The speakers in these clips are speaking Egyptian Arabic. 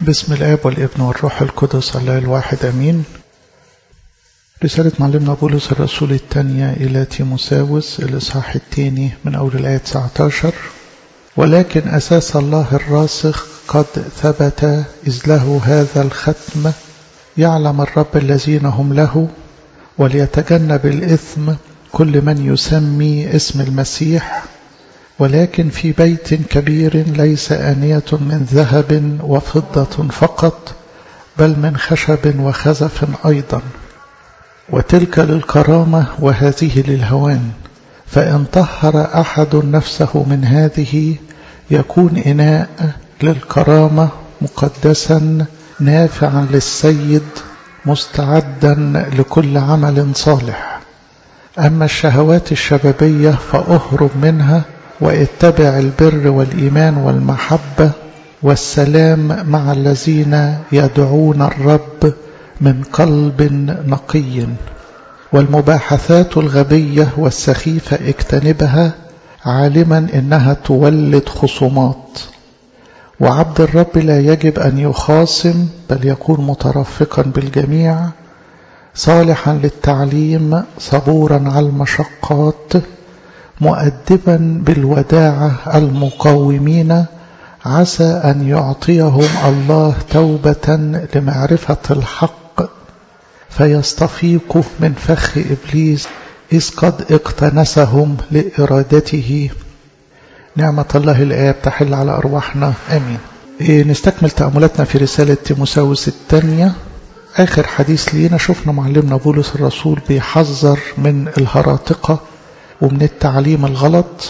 بسم الآب والابن والروح القدس الله الواحد أمين رسالة معلمنا بولس الرسول الثانية إلى تيموساوس الإصحاح الثاني من أول الآية 19 ولكن أساس الله الراسخ قد ثبت إذ له هذا الختم يعلم الرب الذين هم له وليتجنب الإثم كل من يسمي اسم المسيح ولكن في بيت كبير ليس آنية من ذهب وفضة فقط بل من خشب وخزف أيضا وتلك للكرامة وهذه للهوان فإن طهر أحد نفسه من هذه يكون إناء للكرامة مقدسا نافعا للسيد مستعدا لكل عمل صالح أما الشهوات الشبابية فأهرب منها واتبع البر والإيمان والمحبة والسلام مع الذين يدعون الرب من قلب نقي والمباحثات الغبية والسخيفة اجتنبها عالما إنها تولد خصومات وعبد الرب لا يجب أن يخاصم بل يكون مترفقا بالجميع صالحا للتعليم صبورا على المشقات مؤدبا بالوداعة المقاومين عسى أن يعطيهم الله توبة لمعرفة الحق فيستفيقوا من فخ إبليس إذ قد اقتنسهم لإرادته نعمة الله الآب تحل على أرواحنا آمين إيه نستكمل تأملاتنا في رسالة تيموساوس الثانية آخر حديث لينا شفنا معلمنا بولس الرسول بيحذر من الهراطقة ومن التعليم الغلط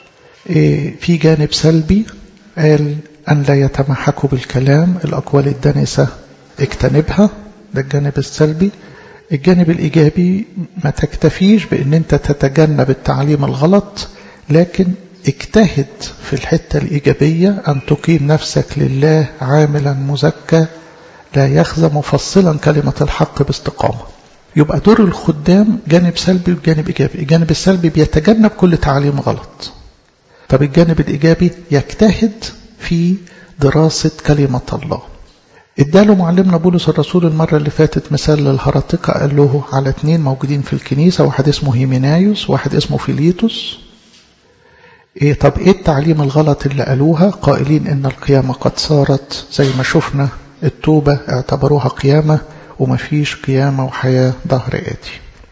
إيه في جانب سلبي قال أن لا يتمحكوا بالكلام الأقوال الدنسة اجتنبها ده الجانب السلبي الجانب الإيجابي ما تكتفيش بأن أنت تتجنب التعليم الغلط لكن اجتهد في الحتة الإيجابية أن تقيم نفسك لله عاملا مزكى لا يخزى مفصلا كلمة الحق باستقامة يبقى دور الخدام جانب سلبي وجانب إيجابي الجانب السلبي بيتجنب كل تعليم غلط طب الجانب الإيجابي يجتهد في دراسة كلمة الله اداله معلمنا بولس الرسول المرة اللي فاتت مثال للهرطقة قال له على اثنين موجودين في الكنيسة واحد اسمه هيمينايوس واحد اسمه فيليتوس إيه طب ايه التعليم الغلط اللي قالوها قائلين ان القيامة قد صارت زي ما شفنا التوبة اعتبروها قيامة ومفيش قيامة وحياة ظهر آتي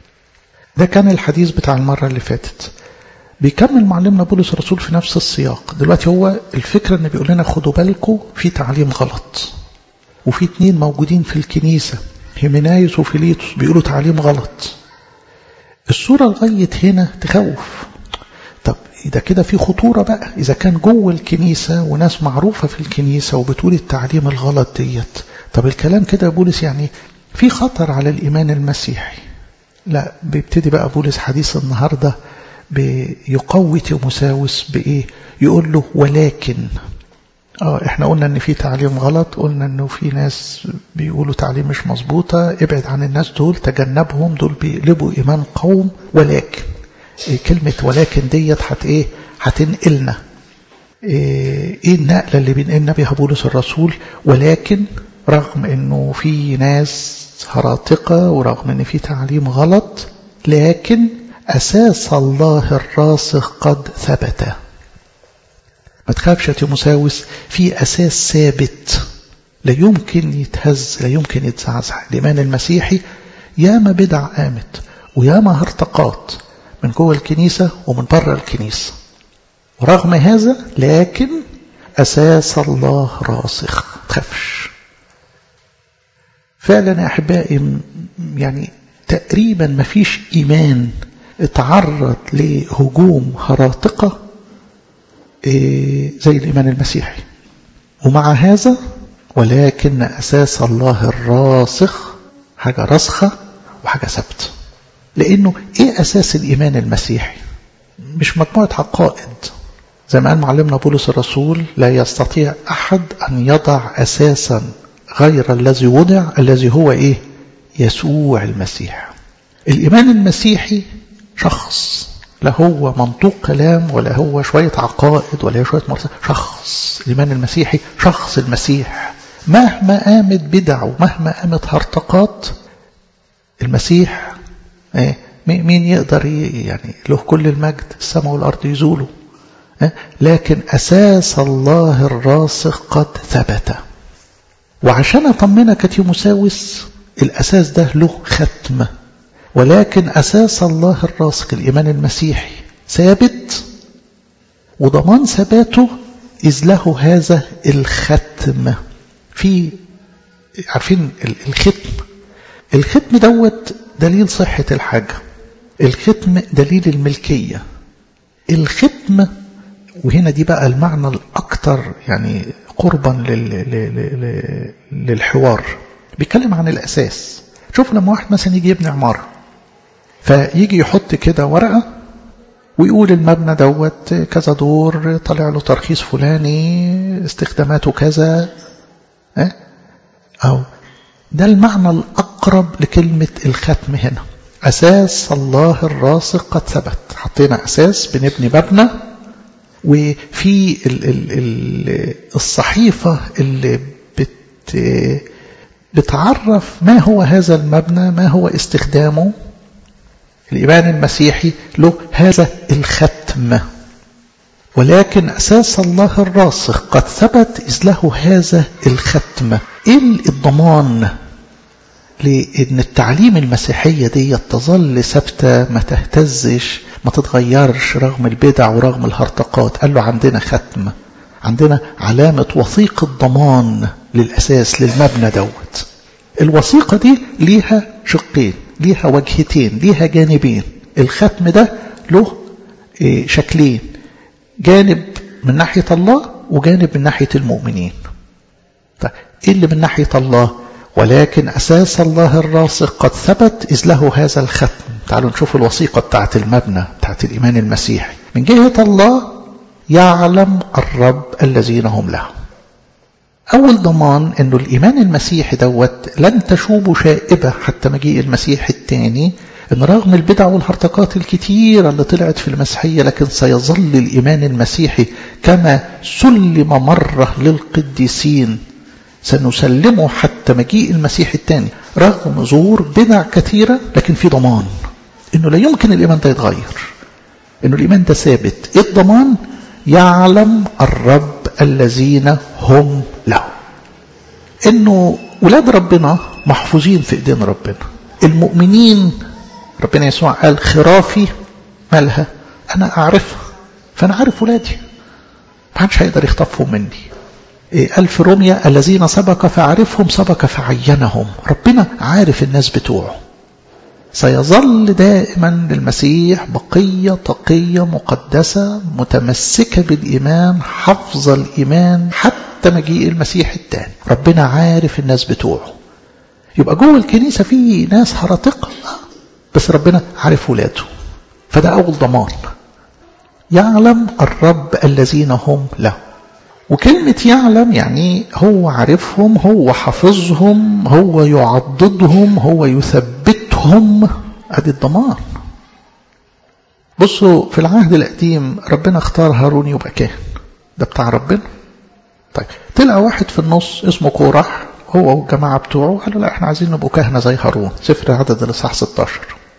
ده كان الحديث بتاع المرة اللي فاتت بيكمل معلمنا بولس الرسول في نفس السياق دلوقتي هو الفكرة ان بيقول لنا خدوا بالكم في تعليم غلط وفي اتنين موجودين في الكنيسة هيمينايوس وفيليتوس بيقولوا تعليم غلط الصورة لغاية هنا تخوف طب إذا كده في خطورة بقى إذا كان جوه الكنيسة وناس معروفة في الكنيسة وبتقول التعليم الغلط ديت طب الكلام كده بولس يعني في خطر على الإيمان المسيحي لا بيبتدي بقى بولس حديث النهاردة بيقوي تيموساوس بإيه يقول له ولكن اه احنا قلنا ان في تعليم غلط قلنا انه في ناس بيقولوا تعليم مش مظبوطة ابعد عن الناس دول تجنبهم دول بيقلبوا ايمان قوم ولكن إيه كلمة ولكن ديت هت ايه هتنقلنا ايه, إيه النقلة اللي بينقلنا بيها بولس الرسول ولكن رغم انه في ناس هراطقة ورغم ان في تعليم غلط لكن اساس الله الراسخ قد ثبت ما تخافش يا تيموساوس في أساس ثابت لا يمكن يتهز لا يمكن يتزعزع الإيمان المسيحي ياما بدع قامت وياما هرطقات من جوه الكنيسة ومن بره الكنيسة ورغم هذا لكن أساس الله راسخ تخافش فعلا يا أحبائي يعني تقريبا ما فيش إيمان اتعرض لهجوم هراطقة زي الإيمان المسيحي ومع هذا ولكن أساس الله الراسخ حاجة راسخة وحاجة ثابتة لأنه إيه أساس الإيمان المسيحي مش مجموعة عقائد زي ما قال معلمنا بولس الرسول لا يستطيع أحد أن يضع أساسا غير الذي وضع الذي هو إيه يسوع المسيح الإيمان المسيحي شخص لا هو منطوق كلام ولا هو شوية عقائد ولا هو شوية مرسل شخص الإيمان المسيحي شخص المسيح مهما قامت بدع ومهما قامت هرطقات المسيح مين يقدر يعني له كل المجد السماء والأرض يزولوا لكن أساس الله الراسخ قد ثبت وعشان أطمنك يا تيموساوس الأساس ده له ختم ولكن أساس الله الراسخ الإيمان المسيحي ثابت وضمان ثباته إذ له هذا الختم في عارفين الختم الختم دوت دليل صحة الحاجة الختم دليل الملكية الختم وهنا دي بقى المعنى الأكثر يعني قربا للحوار بيتكلم عن الأساس شوف لما واحد مثلا يجي يبني عمارة فيجي يحط كده ورقة ويقول المبنى دوت كذا دور طلع له ترخيص فلاني استخداماته كذا أو ده المعنى الأقرب لكلمة الختم هنا أساس الله الراسخ قد ثبت حطينا أساس بنبني مبنى وفي ال ال ال الصحيفة اللي بت بتعرف ما هو هذا المبنى ما هو استخدامه الإيمان المسيحي له هذا الختم ولكن أساس الله الراسخ قد ثبت إذ له هذا الختم إيه الضمان لأن التعليم المسيحية دي تظل ثابتة ما تهتزش ما تتغيرش رغم البدع ورغم الهرطقات قال له عندنا ختم عندنا علامة وثيقة ضمان للأساس للمبنى دوت الوثيقة دي ليها شقين ليها وجهتين ليها جانبين الختم ده له شكلين جانب من ناحية الله وجانب من ناحية المؤمنين طيب ايه اللي من ناحية الله ولكن أساس الله الراسخ قد ثبت إذ له هذا الختم تعالوا نشوف الوثيقة بتاعت المبنى بتاعت الإيمان المسيحي من جهة الله يعلم الرب الذين هم له أول ضمان أنه الإيمان المسيحي دوت لن تشوب شائبة حتى مجيء المسيح الثاني أن رغم البدع والهرطقات الكتيرة اللي طلعت في المسيحية لكن سيظل الإيمان المسيحي كما سلم مرة للقديسين سنسلمه حتى مجيء المسيح الثاني رغم ظهور بدع كثيرة لكن في ضمان انه لا يمكن الايمان ده يتغير انه الايمان ده ثابت ايه الضمان يعلم الرب الذين هم له انه ولاد ربنا محفوظين في ايدين ربنا المؤمنين ربنا يسوع قال خرافي مالها انا اعرفها فانا عارف ولادي محدش هيقدر يخطفهم مني ألف روميا الذين سبق فعرفهم سبق فعينهم ربنا عارف الناس بتوعه سيظل دائما للمسيح بقية تقية مقدسة متمسكة بالإيمان حفظ الإيمان حتى مجيء المسيح الثاني ربنا عارف الناس بتوعه يبقى جوه الكنيسة في ناس هرطقة بس ربنا عارف ولاده فده أول ضمان يعلم الرب الذين هم له وكلمة يعلم يعني هو عارفهم هو حافظهم هو يعضدهم هو يثبتهم ادي الضمان بصوا في العهد القديم ربنا اختار هارون يبقى كاهن ده بتاع ربنا طيب طلع واحد في النص اسمه كورح هو والجماعة بتوعه قالوا لا احنا عايزين نبقوا كهنة زي هارون سفر عدد الإصحاح 16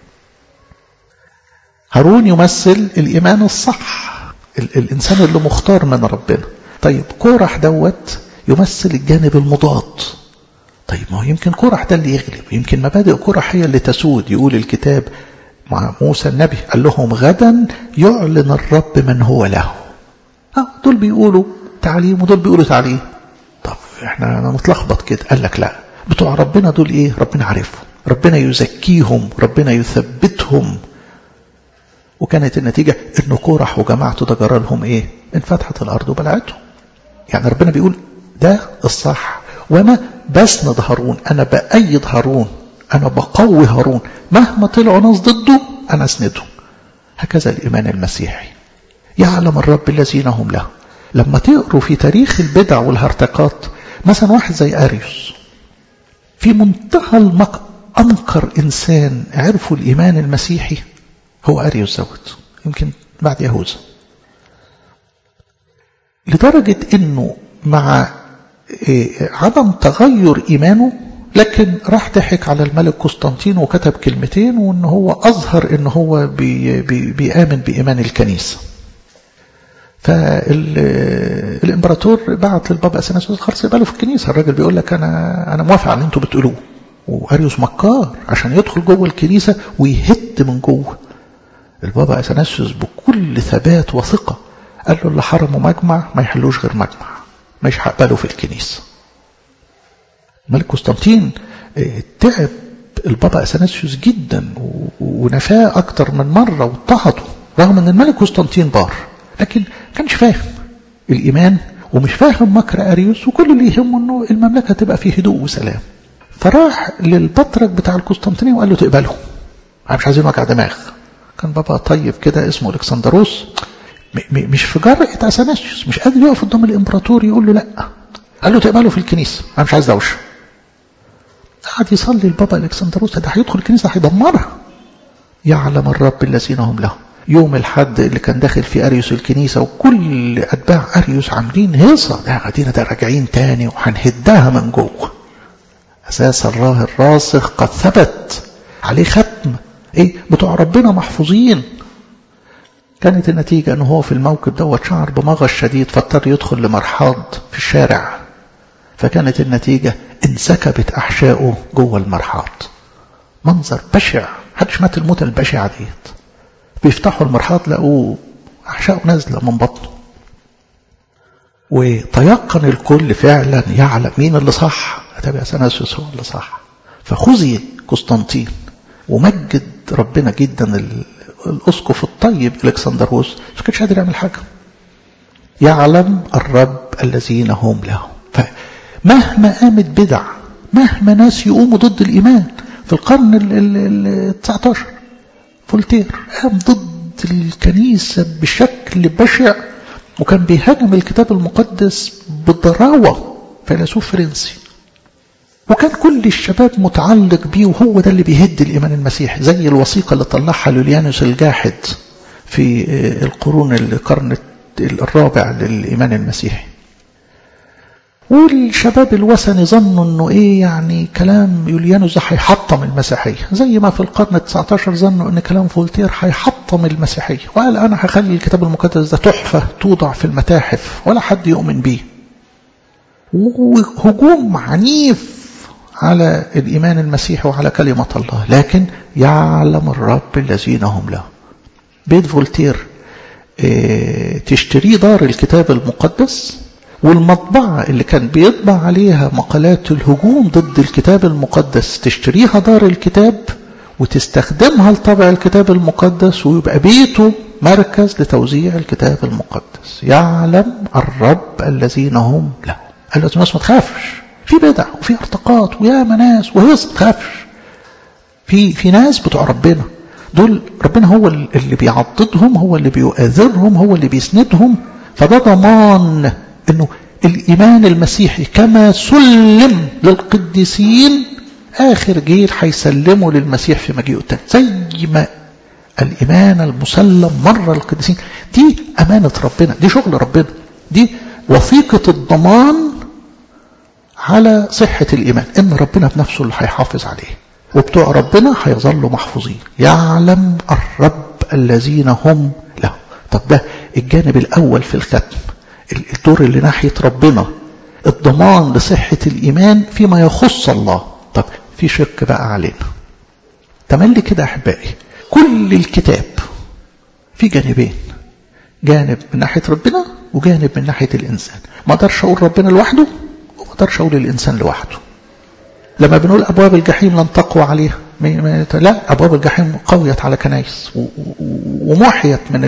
هارون يمثل الإيمان الصح الإنسان اللي مختار من ربنا طيب كورح دوت يمثل الجانب المضاد طيب ما هو يمكن كورح ده اللي يغلب يمكن مبادئ كورح هي اللي تسود يقول الكتاب مع موسى النبي قال لهم غدا يعلن الرب من هو له اه دول بيقولوا تعليم ودول بيقولوا تعليم طب احنا متلخبط كده قال لك لا بتوع ربنا دول ايه ربنا عارفهم ربنا يزكيهم ربنا يثبتهم وكانت النتيجة ان كورح وجماعته ده جرى لهم ايه انفتحت الارض وبلعتهم يعني ربنا بيقول ده الصح وانا بسند هارون انا بأيد هارون انا بقوي هارون مهما طلعوا ناس ضده انا اسنده هكذا الايمان المسيحي يعلم الرب الذين هم له لما تقروا في تاريخ البدع والهرطقات مثلا واحد زي اريوس في منتهى المق انكر انسان عرفوا الايمان المسيحي هو اريوس دوت يمكن بعد يهوذا لدرجة انه مع عدم تغير إيمانه لكن راح ضحك على الملك قسطنطين وكتب كلمتين وان هو اظهر ان هو بي بي بيامن بايمان الكنيسه فالامبراطور بعت للبابا اثناسيوس خلاص يقبله في الكنيسه الراجل بيقول لك انا انا موافق على اللي انتوا بتقولوه واريوس مكار عشان يدخل جوه الكنيسه ويهد من جوه البابا اثناسيوس بكل ثبات وثقه قال له اللي حرموا مجمع ما يحلوش غير مجمع مش هقبله في الكنيسه الملك قسطنطين تعب البابا اثناسيوس جدا ونفاه اكتر من مره واضطهده رغم ان الملك قسطنطين بار لكن كانش فاهم الايمان ومش فاهم مكر اريوس وكل اللي يهمه انه المملكه تبقى في هدوء وسلام فراح للبطرك بتاع القسطنطينيه وقال له تقبله مش عايزين وجع دماغ كان بابا طيب كده اسمه الكسندروس مش في جرأة اثناسيوس مش قادر يقف قدام الامبراطور يقول له لا قال له تقبله في الكنيسه انا مش عايز دوشه قعد يصلي البابا الكسندروس ده هيدخل الكنيسه هيدمرها يعلم الرب الذين هم له يوم الحد اللي كان داخل في اريوس الكنيسه وكل اتباع اريوس عاملين هيصه ده قاعدين ده راجعين تاني وهنهدها من جوه اساس الله الراسخ قد ثبت عليه ختم ايه بتوع ربنا محفوظين كانت النتيجة أنه هو في الموقف دوت شعر بمغص شديد فاضطر يدخل لمرحاض في الشارع فكانت النتيجة انسكبت أحشائه جوه المرحاض منظر بشع محدش مات الموتة البشعة ديت بيفتحوا المرحاض لقوا أحشائه نازلة من بطنه وتيقن الكل فعلا يعلم مين اللي صح أتابع سناسيوس هو اللي صح فخزي قسطنطين ومجد ربنا جدا الأسقف الطيب الكسندروس مش كانش قادر يعمل حاجة يعلم الرب الذين هم له فمهما قامت بدع مهما ناس يقوموا ضد الإيمان في القرن ال 19 فولتير قام ضد الكنيسة بشكل بشع وكان بيهاجم الكتاب المقدس بضراوة فيلسوف فرنسي وكان كل الشباب متعلق بيه وهو ده اللي بيهد الإيمان المسيحي زي الوثيقة اللي طلعها لوليانوس الجاحد في القرون القرن الرابع للإيمان المسيحي والشباب الوثني ظنوا انه ايه يعني كلام يوليانوس ده هيحطم المسيحيه زي ما في القرن ال19 ظنوا ان كلام فولتير هيحطم المسيحيه وقال انا هخلي الكتاب المقدس ده تحفه توضع في المتاحف ولا حد يؤمن بيه وهجوم عنيف على الإيمان المسيحي وعلى كلمة الله لكن يعلم الرب الذين هم له بيت فولتير اه تشتريه دار الكتاب المقدس والمطبعة اللي كان بيطبع عليها مقالات الهجوم ضد الكتاب المقدس تشتريها دار الكتاب وتستخدمها لطبع الكتاب المقدس ويبقى بيته مركز لتوزيع الكتاب المقدس يعلم الرب الذين هم له قال له ما تخافش في بدع وفي ارتقاط وياما ناس وهيص ما تخافش في في ناس بتوع ربنا دول ربنا هو اللي بيعضدهم هو اللي بيؤذرهم هو اللي بيسندهم فده ضمان انه الايمان المسيحي كما سلم للقديسين اخر جيل هيسلمه للمسيح في مجيئه التاني زي ما الايمان المسلم مره للقديسين دي امانه ربنا دي شغل ربنا دي وثيقه الضمان على صحة الإيمان إن ربنا بنفسه اللي هيحافظ عليه وبتوع ربنا هيظلوا محفوظين يعلم الرب الذين هم له طب ده الجانب الأول في الختم الدور اللي ناحية ربنا الضمان لصحة الإيمان فيما يخص الله طب في شق بقى علينا تملي كده أحبائي كل الكتاب في جانبين جانب من ناحية ربنا وجانب من ناحية الإنسان ما اقدرش أقول ربنا لوحده وما اقدرش أقول الإنسان لوحده لما بنقول أبواب الجحيم لن تقوى عليها لا أبواب الجحيم قويت على كنايس ومحيت من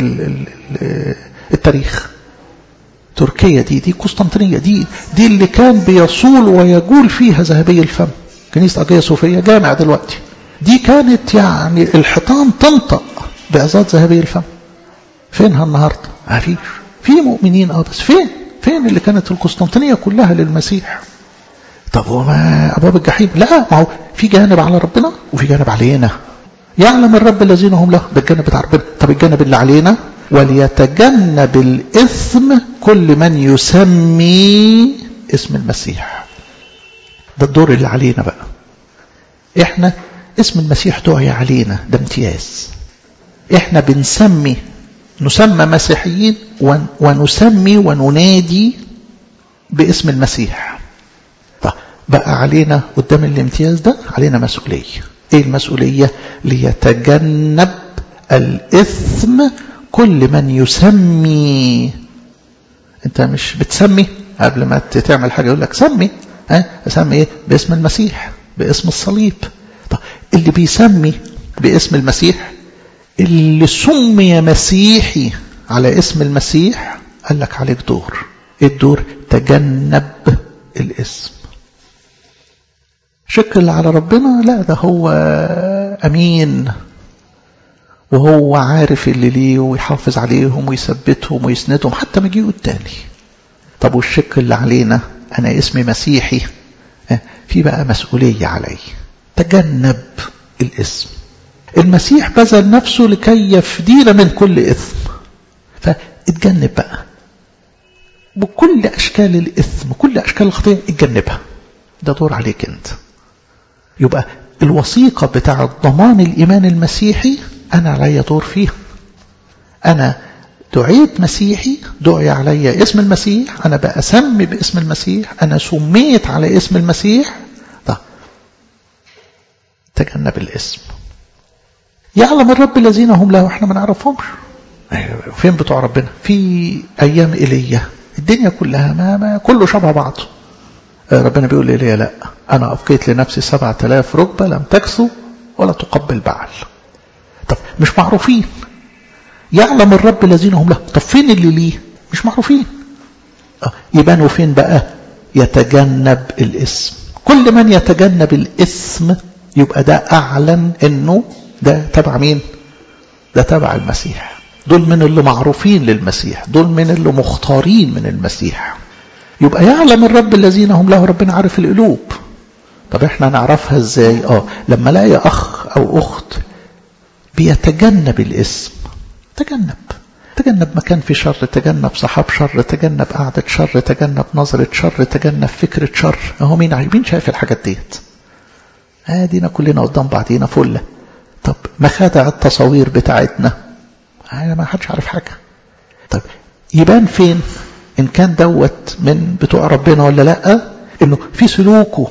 التاريخ تركيا دي دي قسطنطينية دي دي اللي كان بيصول ويجول فيها ذهبي الفم كنيسة أجية صوفية جامع دلوقتي دي كانت يعني الحيطان تنطق بعظات ذهبي الفم فينها النهاردة ما فيش في مؤمنين اه بس فين فين اللي كانت القسطنطينية كلها للمسيح طب وما أبواب الجحيم لا ما هو في جانب على ربنا وفي جانب علينا يعلم الرب الذين هم له ده الجانب بتاع ربنا طب الجانب اللي علينا وليتجنب الإثم كل من يسمي اسم المسيح ده الدور اللي علينا بقى احنا اسم المسيح دعي علينا ده امتياز احنا بنسمي نسمى مسيحيين ونسمي وننادي باسم المسيح طب بقى علينا قدام الامتياز ده علينا مسؤولية ايه المسؤولية ليتجنب الإثم كل من يسمي انت مش بتسمي قبل ما تعمل حاجة يقول لك سمي ها اسمي ايه باسم المسيح باسم الصليب طب اللي بيسمي باسم المسيح اللي سمي مسيحي على اسم المسيح قال لك عليك دور ايه الدور تجنب الاسم شك اللي على ربنا لا ده هو امين وهو عارف اللي ليه ويحافظ عليهم ويثبتهم ويسندهم حتى مجيئه التاني طب والشك اللي علينا انا اسمي مسيحي في بقى مسؤولية علي تجنب الاسم المسيح بذل نفسه لكي يفدينا من كل إثم فاتجنب بقى بكل أشكال الإثم كل أشكال الخطيئة اتجنبها ده دور عليك أنت يبقى الوثيقة بتاع ضمان الإيمان المسيحي أنا علي دور فيها أنا دعيت مسيحي دعي علي اسم المسيح أنا بأسمي باسم المسيح أنا سميت على اسم المسيح ده تجنب الاسم يعلم الرب الذين هم له احنا ما نعرفهمش فين بتوع ربنا في ايام ايليا الدنيا كلها ما, ما كله شبه بعضه ربنا بيقول لإيليا لا انا ابقيت لنفسي سبعة آلاف ركبه لم تكسو ولا تقبل بعل طب مش معروفين يعلم الرب الذين هم له طب فين اللي ليه مش معروفين يبانوا فين بقى يتجنب الاسم كل من يتجنب الاسم يبقى ده اعلن انه ده تبع مين ده تبع المسيح دول من اللي معروفين للمسيح دول من اللي مختارين من المسيح يبقى يعلم الرب الذين هم له ربنا عارف القلوب طب احنا نعرفها ازاي اه لما الاقي اخ او اخت بيتجنب الاسم تجنب تجنب مكان في شر تجنب صحاب شر تجنب قعدة شر تجنب نظرة شر تجنب فكرة شر اهو مين مين شايف الحاجات ديت ادينا كلنا قدام بعضينا فله طب مخادع التصاوير بتاعتنا يعني ما حدش عارف حاجة طب يبان فين ان كان دوت من بتوع ربنا ولا لا انه في سلوكه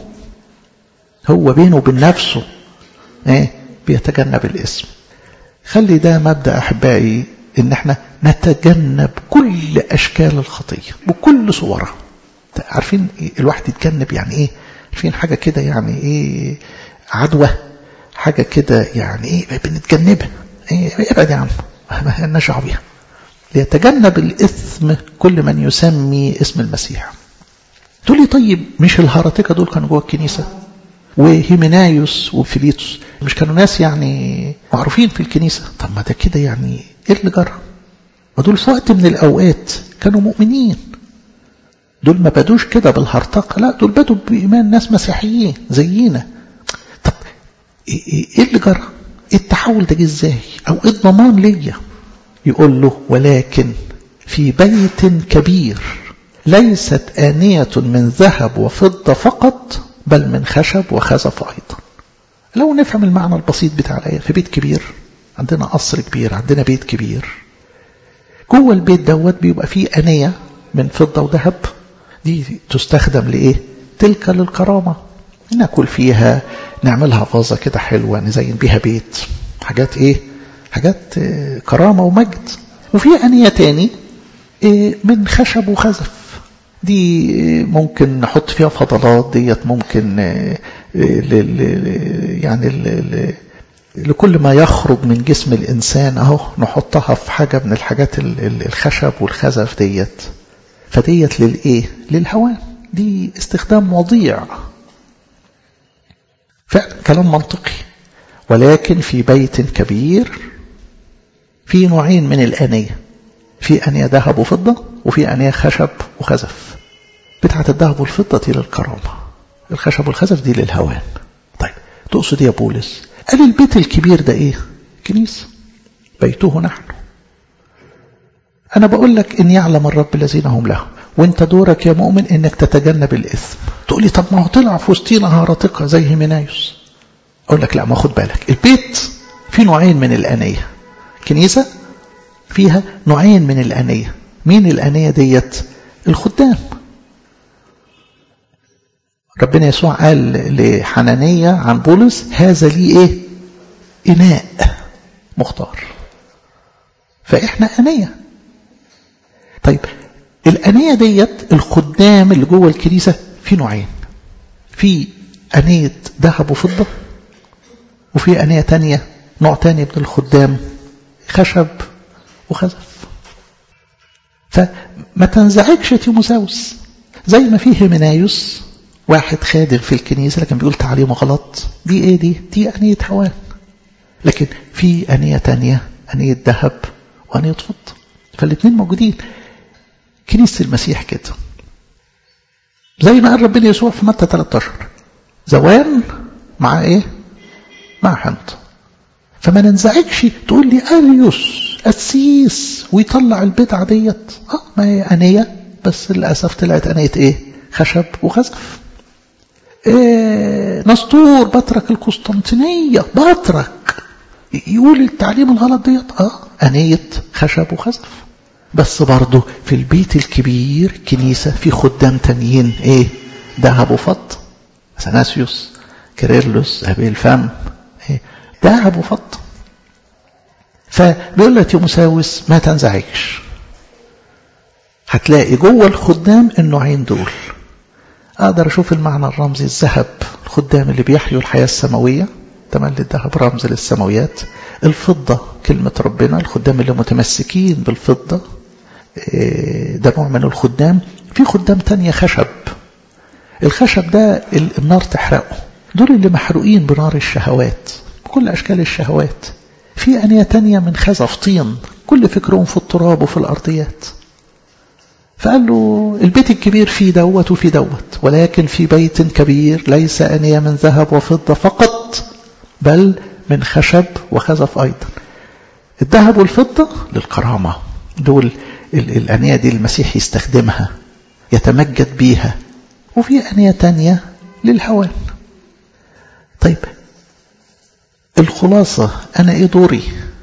هو بينه وبين نفسه ايه بيتجنب الاسم خلي ده مبدأ احبائي ان احنا نتجنب كل اشكال الخطية بكل صورها عارفين إيه الواحد يتجنب يعني ايه عارفين حاجة كده يعني ايه عدوى حاجة كده يعني ايه بنتجنبها ايه ابعد يا عم ما لناش بيها ليتجنب الإثم كل من يسمي اسم المسيح تقول لي طيب مش الهرطقة دول كانوا جوه الكنيسة وهيمنايوس وفيليتوس مش كانوا ناس يعني معروفين في الكنيسة طب ما ده كده يعني ايه اللي جرى ما دول في وقت من الأوقات كانوا مؤمنين دول ما بدوش كده بالهرطقة لا دول بدوا بإيمان ناس مسيحيين زينا طب ايه اللي جرى ايه التحول ده جه ازاي او ايه الضمان ليا يقول له ولكن في بيت كبير ليست آنية من ذهب وفضة فقط بل من خشب وخزف أيضا لو نفهم المعنى البسيط بتاع الآية في بيت كبير عندنا قصر كبير عندنا بيت كبير جوه البيت دوت بيبقى فيه آنية من فضة وذهب دي تستخدم لإيه تلك للكرامة ناكل فيها نعملها فازة كده حلوة نزين بيها بيت حاجات ايه حاجات كرامة ومجد وفي أنية تاني من خشب وخزف دي ممكن نحط فيها فضلات ديت ممكن يعني لكل ما يخرج من جسم الإنسان أهو نحطها في حاجة من الحاجات الخشب والخزف ديت فديت للإيه للهوان دي استخدام وضيع فعلا كلام منطقي ولكن في بيت كبير في نوعين من الآنية في آنية ذهب وفضة وفي آنية خشب وخزف بتاعة الذهب والفضة دي للكرامة الخشب والخزف دي للهوان طيب تقصد يا بولس قال البيت الكبير ده ايه كنيسة بيته نحن أنا بقول لك إن يعلم الرب الذين هم له وانت دورك يا مؤمن انك تتجنب الاثم تقول لي طب ما هو طلع في وسطينا هارطقه زي هيمنايوس اقول لك لا ما خد بالك البيت فيه نوعين من الانيه كنيسه فيها نوعين من الانيه مين الانيه ديت الخدام ربنا يسوع قال لحنانية عن بولس هذا لي ايه اناء مختار فاحنا انيه طيب الأنية ديت الخدام اللي جوه الكنيسة في نوعين في أنية ذهب وفضة وفي أنية تانية نوع تاني من الخدام خشب وخزف فما تنزعجش تيموساوس زي ما فيه هيمنايوس واحد خادم في الكنيسة لكن بيقول تعليمه غلط دي ايه دي دي أنية هوان لكن في أنية تانية أنية ذهب وأنية فضة فالاثنين موجودين كنيسة المسيح كده زي ما قال ربنا يسوع في متى 13 زوان مع ايه مع حنط فما ننزعجش تقول لي اريوس قسيس ويطلع البدعة ديت اه ما هي أنية بس للأسف طلعت أنية ايه خشب وخزف إيه نسطور بطرك القسطنطينية بطرك يقول التعليم الغلط ديت اه أنية خشب وخزف بس برضه في البيت الكبير كنيسة في خدام تانيين ايه ذهب وفضة اثناسيوس كيرلس ابي الفم ايه ذهب وفضة فبيقول لك تيموساوس ما تنزعجش هتلاقي جوه الخدام النوعين دول اقدر اشوف المعنى الرمزي الذهب الخدام اللي بيحيوا الحياة السماوية تملي الذهب رمز للسماويات الفضة كلمة ربنا الخدام اللي متمسكين بالفضة ده نوع من الخدام في خدام تانية خشب الخشب ده النار تحرقه دول اللي محروقين بنار الشهوات بكل أشكال الشهوات في أنية تانية من خزف طين كل فكرهم في التراب وفي الأرضيات فقال له البيت الكبير فيه دوت وفيه دوت ولكن في بيت كبير ليس أنية من ذهب وفضة فقط بل من خشب وخزف أيضا الذهب والفضة للكرامة دول الأنية دي المسيح يستخدمها يتمجد بيها وفي أنية تانية للهوان طيب الخلاصة أنا إيه دوري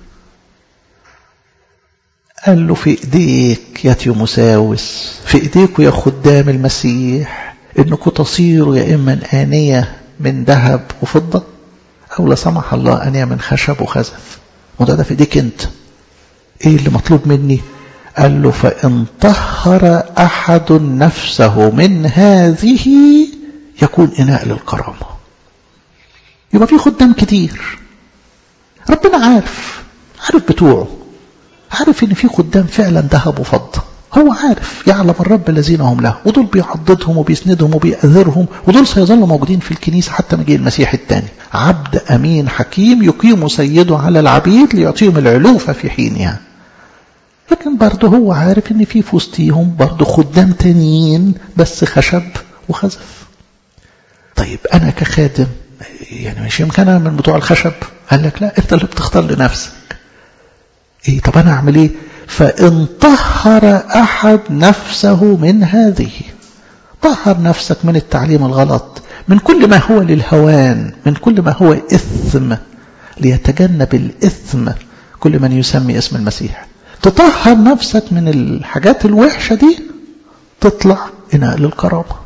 قال له في إيديك يا تيموساوس في إيديك يا خدام المسيح إنكم تصيروا يا إما آنية من ذهب وفضة أو لا سمح الله أنية من خشب وخزف وده ده في إيديك أنت إيه اللي مطلوب مني قال له فإن طهر أحد نفسه من هذه يكون إناء للكرامة يبقى في خدام كتير ربنا عارف عارف بتوعه عارف ان في خدام فعلا ذهب وفضة هو عارف يعلم الرب الذين هم له ودول بيعضدهم وبيسندهم وبيأذرهم ودول سيظلوا موجودين في الكنيسة حتى مجيء المسيح الثاني عبد أمين حكيم يقيم سيده على العبيد ليعطيهم العلوفة في حينها لكن برضه هو عارف ان في في وسطيهم برضه خدام تانيين بس خشب وخزف طيب انا كخادم يعني مش يمكن انا من بتوع الخشب قال لك لا انت اللي بتختار لنفسك ايه طب انا اعمل ايه فان طهر احد نفسه من هذه طهر نفسك من التعليم الغلط من كل ما هو للهوان من كل ما هو اثم ليتجنب الاثم كل من يسمي اسم المسيح تطهر نفسك من الحاجات الوحشة دي تطلع إناء للكرامة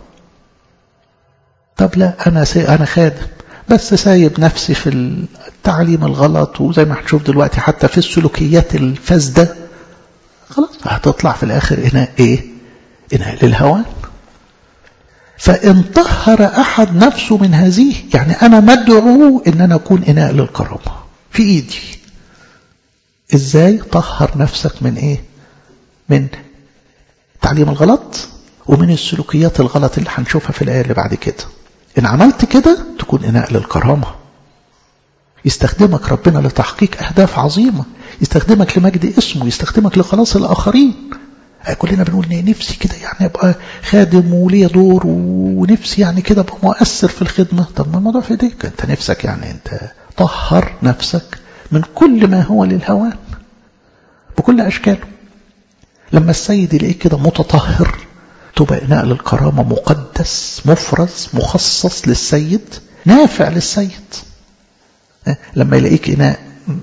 طب لا أنا سي أنا خادم بس سايب نفسي في التعليم الغلط وزي ما هنشوف دلوقتي حتى في السلوكيات الفاسدة خلاص هتطلع في الآخر إناء إيه؟ إناء للهوان فإن طهر أحد نفسه من هذه يعني أنا مدعو إن أنا أكون إناء للكرامة في إيدي ازاي طهر نفسك من ايه من تعليم الغلط ومن السلوكيات الغلط اللي هنشوفها في الآية اللي بعد كده إن عملت كده تكون إناء للكرامة يستخدمك ربنا لتحقيق أهداف عظيمة يستخدمك لمجد اسمه يستخدمك لخلاص الآخرين كلنا بنقول نفسي كده يعني ابقى خادم وليا دور ونفسي يعني كده ابقى مؤثر في الخدمة طب ما الموضوع في ايديك انت نفسك يعني انت طهر نفسك من كل ما هو للهوان بكل أشكاله لما السيد يلاقيك كده متطهر تبقى إناء للكرامة مقدس مفرز مخصص للسيد نافع للسيد لما يلاقيك إناء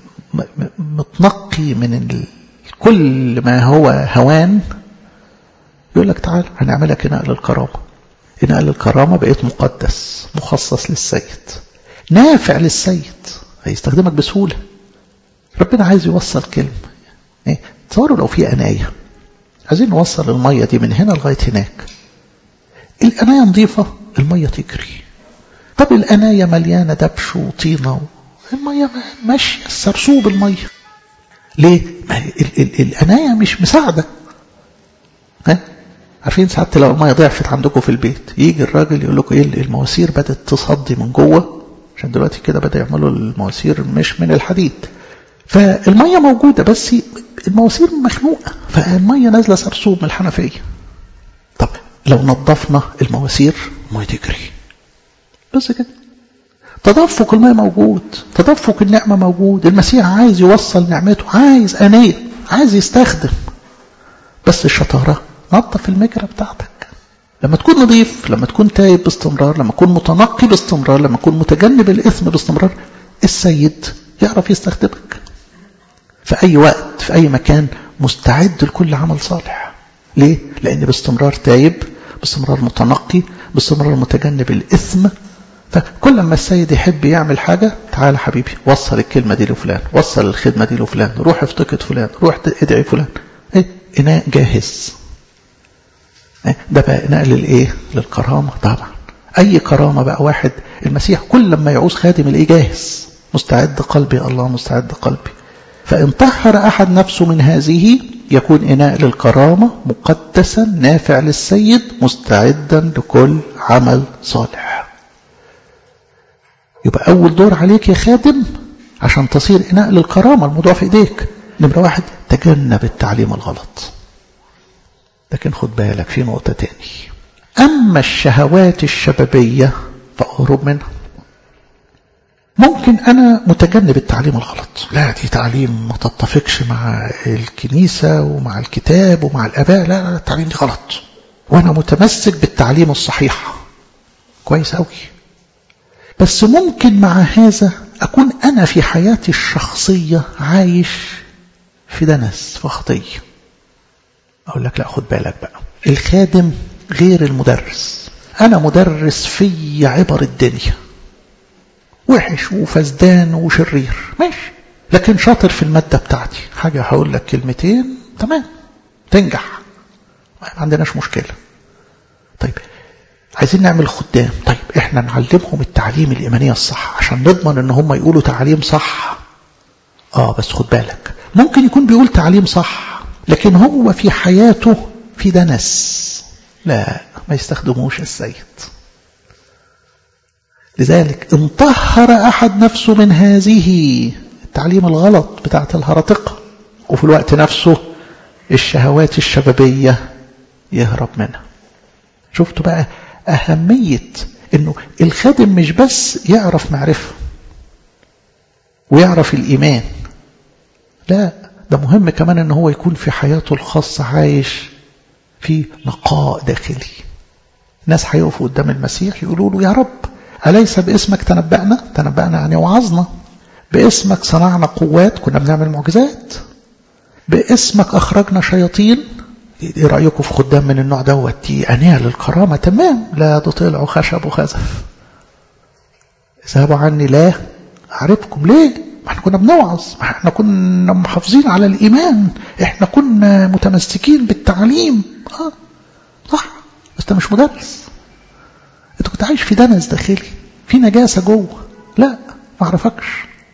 متنقي من كل ما هو هوان يقول لك تعال هنعملك إناء للكرامة إناء للكرامة بقيت مقدس مخصص للسيد نافع للسيد هيستخدمك بسهولة ربنا عايز يوصل كلمة إيه؟ تصوروا لو في أناية عايزين نوصل المية دي من هنا لغاية هناك الأناية نظيفة المية تجري طب الأناية مليانة دبش وطينة المية ماشية سرسوب المية ليه؟ ما ال ال الأناية مش مساعدة ها؟ عارفين ساعات لو المية ضعفت عندكم في البيت يجي الراجل يقول لكم ايه المواسير بدأت تصدي من جوه عشان دلوقتي كده بدأ يعملوا المواسير مش من الحديد فالمية موجودة بس المواسير مخنوقة فالمية نازلة سرسوب من الحنفية طب لو نظفنا المواسير المية تجري بس كده تدفق الماء موجود تدفق النعمة موجود المسيح عايز يوصل نعمته عايز أنية عايز يستخدم بس الشطارة نظف المجرى بتاعتك لما تكون نظيف لما تكون تايب باستمرار لما تكون متنقي باستمرار لما تكون متجنب الإثم باستمرار السيد يعرف يستخدمك في أي وقت في أي مكان مستعد لكل عمل صالح ليه؟ لأن باستمرار تايب باستمرار متنقي باستمرار متجنب الإثم فكل ما السيد يحب يعمل حاجة تعال حبيبي وصل الكلمة دي لفلان وصل الخدمة دي لفلان روح افتقد فلان روح ادعي فلان ايه إناء جاهز ايه ده بقى إناء للإيه للكرامة طبعا أي كرامة بقى واحد المسيح كل لما يعوز خادم الايه جاهز مستعد قلبي الله مستعد قلبي فإن طهر أحد نفسه من هذه يكون إناء للكرامة مقدسا نافع للسيد مستعدا لكل عمل صالح يبقى أول دور عليك يا خادم عشان تصير إناء للكرامة الموضوع في إيديك نمرة واحد تجنب التعليم الغلط لكن خد بالك في نقطة تاني أما الشهوات الشبابية فأهرب منها ممكن أنا متجنب التعليم الغلط لا دي تعليم ما تتفقش مع الكنيسة ومع الكتاب ومع الأباء لا لا التعليم دي غلط وأنا متمسك بالتعليم الصحيح كويس أوي بس ممكن مع هذا أكون أنا في حياتي الشخصية عايش في دنس في خطية أقول لك لا خد بالك بقى الخادم غير المدرس أنا مدرس في عبر الدنيا وحش وفزدان وشرير ماشي لكن شاطر في المادة بتاعتي حاجة هقول لك كلمتين تمام تنجح ما عندناش مشكلة طيب عايزين نعمل خدام طيب احنا نعلمهم التعليم الإيمانية الصح عشان نضمن ان هم يقولوا تعليم صح اه بس خد بالك ممكن يكون بيقول تعليم صح لكن هو في حياته في دنس لا ما يستخدموش السيد لذلك ان طهر أحد نفسه من هذه التعليم الغلط بتاعت الهرطقة وفي الوقت نفسه الشهوات الشبابية يهرب منها شفتوا بقى أهمية أنه الخادم مش بس يعرف معرفة ويعرف الإيمان لا ده مهم كمان أنه هو يكون في حياته الخاصة عايش في نقاء داخلي ناس هيقفوا قدام المسيح يقولوا له يا رب أليس باسمك تنبأنا تنبأنا يعني وعظنا باسمك صنعنا قوات كنا بنعمل معجزات باسمك أخرجنا شياطين ايه رأيكم في خدام من النوع دوت دي أنية للكرامة تمام لا ده طلعوا خشب وخزف اذهبوا عني لا أعرفكم ليه ما احنا كنا بنوعظ ما احنا كنا محافظين على الإيمان احنا كنا متمسكين بالتعليم اه صح بس انت مش مدرس انت كنت عايش في دنس داخلي في نجاسة جوه لا ما اعرفكش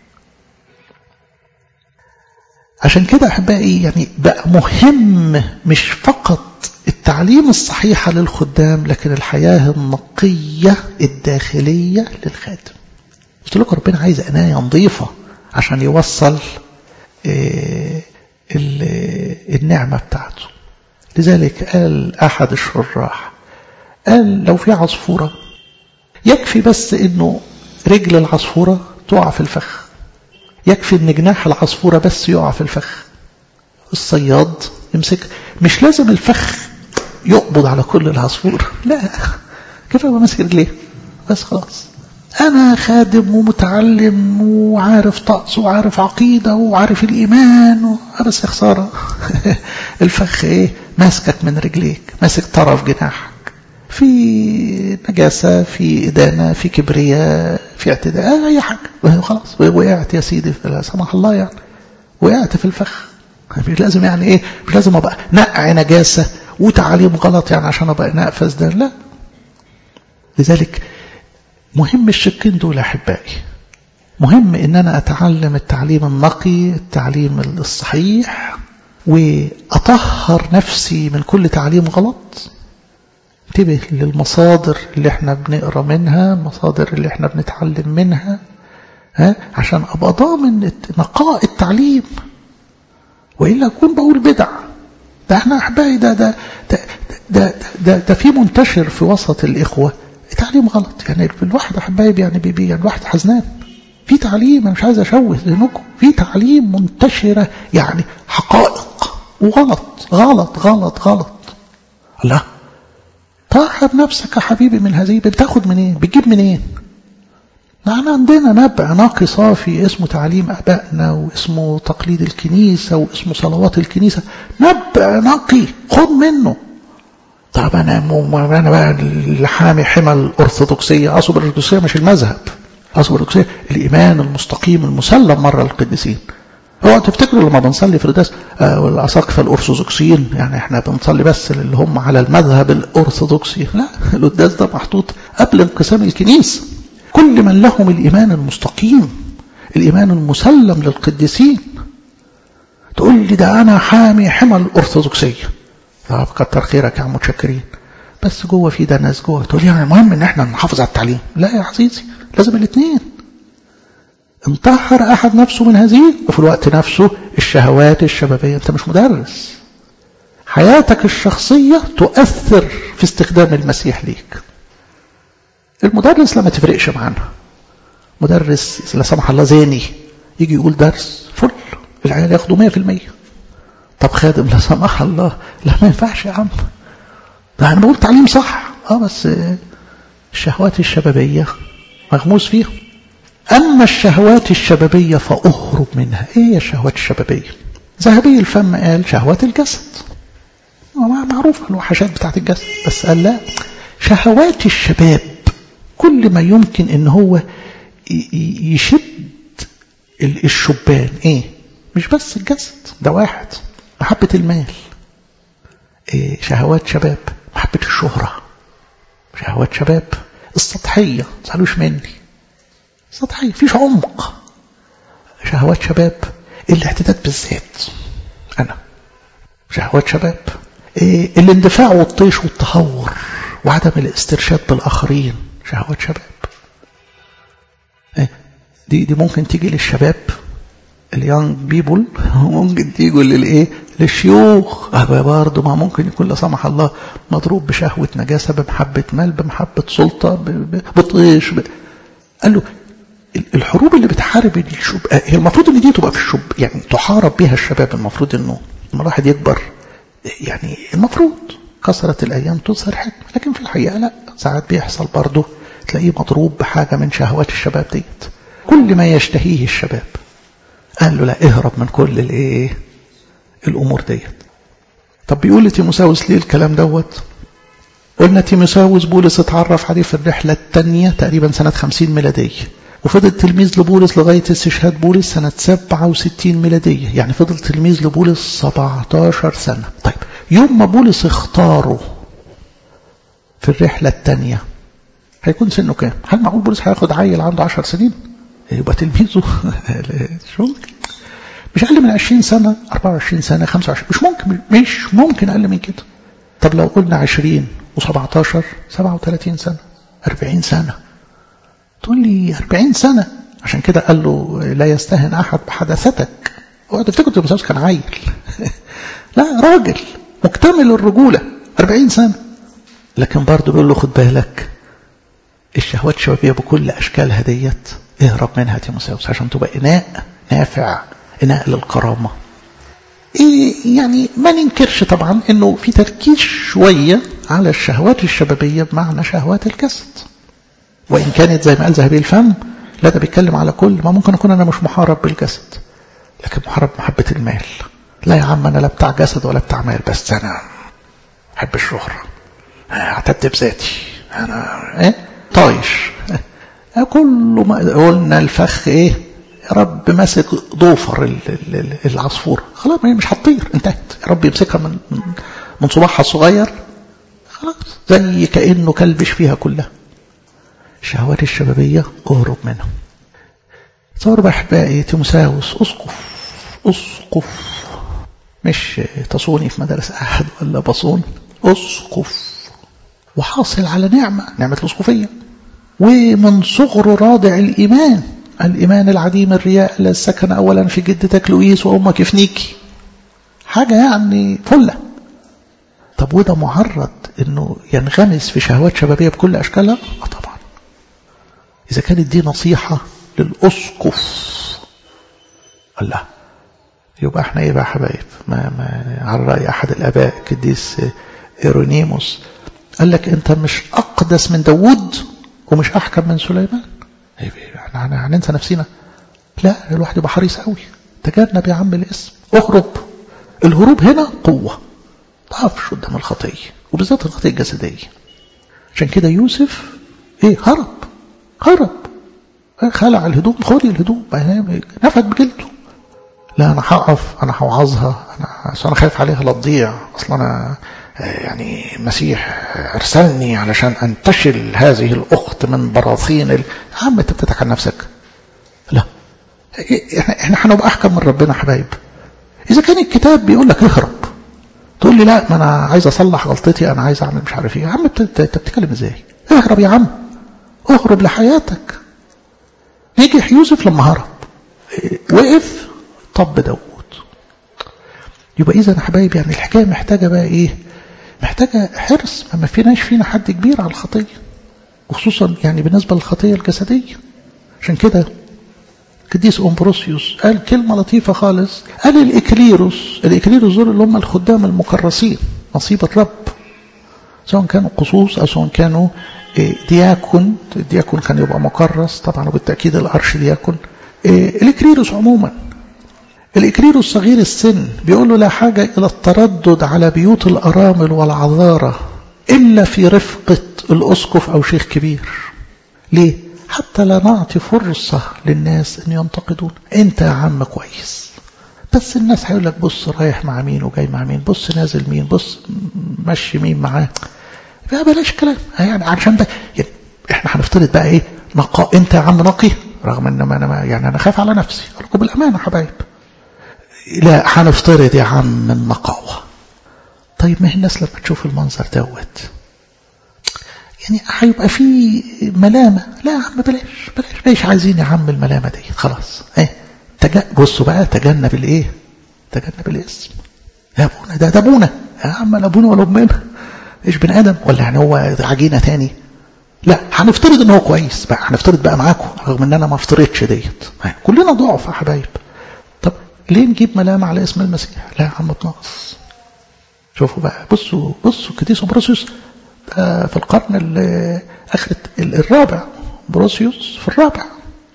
عشان كده أحبائي يعني بقى مهم مش فقط التعليم الصحيحة للخدام لكن الحياة النقية الداخلية للخادم قلت لكم ربنا عايز عناية نظيفة عشان يوصل النعمة بتاعته لذلك قال أحد الشراح قال لو في عصفورة يكفي بس انه رجل العصفورة تقع في الفخ يكفي ان جناح العصفورة بس يقع في الفخ الصياد يمسك مش لازم الفخ يقبض على كل العصفور لا كيف ابقى ماسك رجليه بس خلاص انا خادم ومتعلم وعارف طقس وعارف عقيده وعارف الايمان و... بس يا خساره الفخ ايه ماسكك من رجليك ماسك طرف جناحك في نجاسة في إدانة في كبرياء في اعتداء أي حاجة خلاص وقعت يا سيدي لا سمح الله يعني وقعت في الفخ مش لازم يعني إيه مش لازم أبقى نقع نجاسة وتعليم غلط يعني عشان أبقى نقفز ده لا لذلك مهم الشقين دول أحبائي مهم إن أنا أتعلم التعليم النقي التعليم الصحيح وأطهر نفسي من كل تعليم غلط انتبه للمصادر اللي احنا بنقرا منها المصادر اللي احنا بنتعلم منها ها عشان ابقى ضامن نقاء التعليم والا اكون بقول بدع ده احنا احبائي ده ده ده ده, ده, ده في منتشر في وسط الاخوه تعليم غلط يعني الواحد احبائي يعني بيبي يعني الواحد حزنان في تعليم انا مش عايز اشوه ذهنكم في تعليم منتشره يعني حقائق وغلط غلط غلط غلط لا طهر نفسك يا حبيبي من هذه بتاخد منين بتجيب منين نحن عندنا نبع نقي صافي اسمه تعليم أبائنا واسمه تقليد الكنيسة واسمه صلوات الكنيسة نبع نقي خد منه طب أنا أنا بقى اللي حامي حمى الأرثوذكسية أصل الأرثوذكسية مش المذهب أصل الأرثوذكسية الإيمان المستقيم المسلم مرة للقديسين هو تفتكروا لما بنصلي في القداس آه الأساقفة الأرثوذكسيين يعني احنا بنصلي بس اللي هم على المذهب الأرثوذكسي لا القداس ده محطوط قبل انقسام الكنيسة كل من لهم الإيمان المستقيم الإيمان المسلم للقديسين تقول لي ده أنا حامي حمى الأرثوذكسية طب كتر خيرك يا عم متشكرين بس جوه في ده ناس جوه تقول يعني المهم ان احنا نحافظ على التعليم لا يا عزيزي لازم الاثنين انطهر أحد نفسه من هذه وفي الوقت نفسه الشهوات الشبابية أنت مش مدرس حياتك الشخصية تؤثر في استخدام المسيح ليك المدرس لما تفرقش معانا مدرس لا سمح الله زاني يجي يقول درس فل العيال ياخدوا مية في المية طب خادم لا سمح الله لا ما ينفعش يا عم ده انا بقول تعليم صح اه بس الشهوات الشبابية مغموس فيها أما الشهوات الشبابية فأهرب منها إيه الشهوات الشبابية ذهبي الفم قال شهوات الجسد معروفة الوحشات بتاعت الجسد بس قال لا شهوات الشباب كل ما يمكن ان هو يشد الشبان ايه مش بس الجسد ده واحد محبة المال إيه شهوات شباب محبة الشهرة شهوات شباب السطحية تسألوش مني سطحية فيش عمق شهوات شباب الاعتداد بالذات أنا شهوات شباب إيه الاندفاع والطيش والتهور وعدم الاسترشاد بالآخرين شهوات شباب إيه دي دي ممكن تيجي للشباب اليانج بيبول ممكن تيجي للايه للشيوخ برضه ما ممكن يكون لا سمح الله مضروب بشهوة نجاسة بمحبة مال بمحبة سلطة بطيش ب... قال له الحروب اللي بتحارب الشب هي المفروض ان دي تبقى في الشب يعني تحارب بها الشباب المفروض انه لما الواحد يكبر يعني المفروض كثرة الايام تظهر حكمة لكن في الحقيقة لا ساعات بيحصل برضه تلاقيه مضروب بحاجة من شهوات الشباب ديت كل ما يشتهيه الشباب قال له لا اهرب من كل الايه الامور ديت طب بيقول لتيموساوس ليه الكلام دوت قلنا تيموساوس بولس اتعرف عليه في الرحلة الثانية تقريبا سنة 50 ميلادية وفضل تلميذ لبولس لغاية استشهاد بولس سنة 67 ميلادية يعني فضل تلميذ لبولس 17 سنة طيب يوم ما بولس اختاره في الرحلة الثانية هيكون سنه كام هل معقول بولس هياخد عيل عنده 10 سنين يبقى تلميذه شو ممكن مش أقل من 20 سنة 24 سنة 25 مش ممكن مش ممكن أقل من كده طب لو قلنا 20 و17 37 سنة 40 سنة تقول لي 40 سنة عشان كده قال له لا يستهن أحد بحدثتك هو تفتكر تيموثاوس كان عيل لا راجل مكتمل الرجولة 40 سنة لكن برضه بيقول له خد بالك الشهوات الشبابية بكل أشكالها ديت اهرب منها تيموثاوس عشان تبقى إناء نافع إناء للكرامة إيه يعني ما ننكرش طبعا انه في تركيز شوية على الشهوات الشبابية بمعنى شهوات الجسد وإن كانت زي ما قال ذهبي الفم لا ده بيتكلم على كل ما ممكن أكون أنا مش محارب بالجسد لكن محارب محبة المال لا يا عم أنا لا بتاع جسد ولا بتاع مال بس أنا أحب الشهرة اعتد بذاتي أنا إيه طايش إيه؟ كله ما قلنا الفخ إيه يا رب ماسك ضوفر العصفورة خلاص ما هي مش هتطير انتهت يا رب يمسكها من من صباحها الصغير خلاص زي كأنه كلبش فيها كلها الشهوات الشبابية اهرب منها تصور بقى أحبائي تيموساوس أسقف أسقف مش تصوني في مدارس أحد ولا بصون أسقف وحاصل على نعمة نعمة الأسقفية ومن صغر رادع الإيمان الإيمان العديم الرياء الذي سكن أولا في جدتك لويس وأمك فنيكي حاجة يعني فلة طب وده معرض انه ينغمس في شهوات شبابية بكل أشكالها آه طبعا إذا كانت دي نصيحة للأسقف الله يبقى احنا ايه بقى حبايب ما, ما على رأي أحد الآباء كديس إيرونيموس قال لك أنت مش أقدس من داوود ومش أحكم من سليمان احنا هننسى نفسنا لا الواحد يبقى حريص قوي تجنب يا عم الاسم اهرب الهروب هنا قوة ضعفش قدام الخطية وبالذات الخطية الجسدية عشان كده يوسف ايه هرب هرب خلع الهدوم خدي الهدوم نفد بجلده لا انا هقف انا هوعظها انا اصل انا خايف عليها لا تضيع اصل انا يعني المسيح ارسلني علشان انتشل هذه الاخت من براثين ال... عم انت بتضحك على نفسك لا احنا هنبقى احكم من ربنا حبايب اذا كان الكتاب بيقول لك اهرب تقول لي لا ما انا عايز اصلح غلطتي انا عايز اعمل مش عارف ايه يا عم انت بتتكلم ازاي اهرب يا عم اهرب لحياتك نجح يوسف لما هرب وقف طب داود يبقى اذا يا حبايب يعني الحكايه محتاجه بقى ايه محتاجه حرص ما فيناش فينا حد كبير على الخطيه وخصوصا يعني بالنسبه للخطيه الجسديه عشان كده قديس أمبروسيوس قال كلمة لطيفة خالص قال الإكليروس الإكليروس دول اللي هم الخدام المكرسين نصيب الرب سواء كانوا قصوص أو سواء كانوا دياكون الدياكون كان يبقى مكرس طبعا وبالتأكيد الأرش دياكون الإكليروس عموما الإكليروس صغير السن بيقول له لا حاجة إلى التردد على بيوت الأرامل والعذارة إلا في رفقة الأسقف أو شيخ كبير ليه؟ حتى لا نعطي فرصة للناس أن ينتقدون أنت يا عم كويس بس الناس هيقول لك بص رايح مع مين وجاي مع مين بص نازل مين بص مشي مين معاه بلاش كلام يعني عشان ده يعني احنا هنفترض بقى ايه نقاء انت يا عم نقي رغم ان ما انا يعني انا خايف على نفسي لكم بالامانه حبايب لا هنفترض يا عم النقاوه طيب ما هي الناس لما تشوف المنظر دوت يعني هيبقى في ملامة لا يا عم بلاش بلاش ليش عايزين يا عم الملامة دي خلاص ايه تج... بصوا بقى تجنب الايه تجنب الاسم يا ابونا ده ده ابونا يا عم لا ابونا ولا امنا ايش بني ادم ولا يعني هو عجينه تاني لا هنفترض ان هو كويس بقى هنفترض بقى معاكم رغم ان انا ما افترضش ديت كلنا ضعف يا حبايب طب ليه نجيب ملامه على اسم المسيح لا يا عم بنقص شوفوا بقى بصوا بصوا كديس بروسيوس في القرن اخر الرابع بروسيوس في الرابع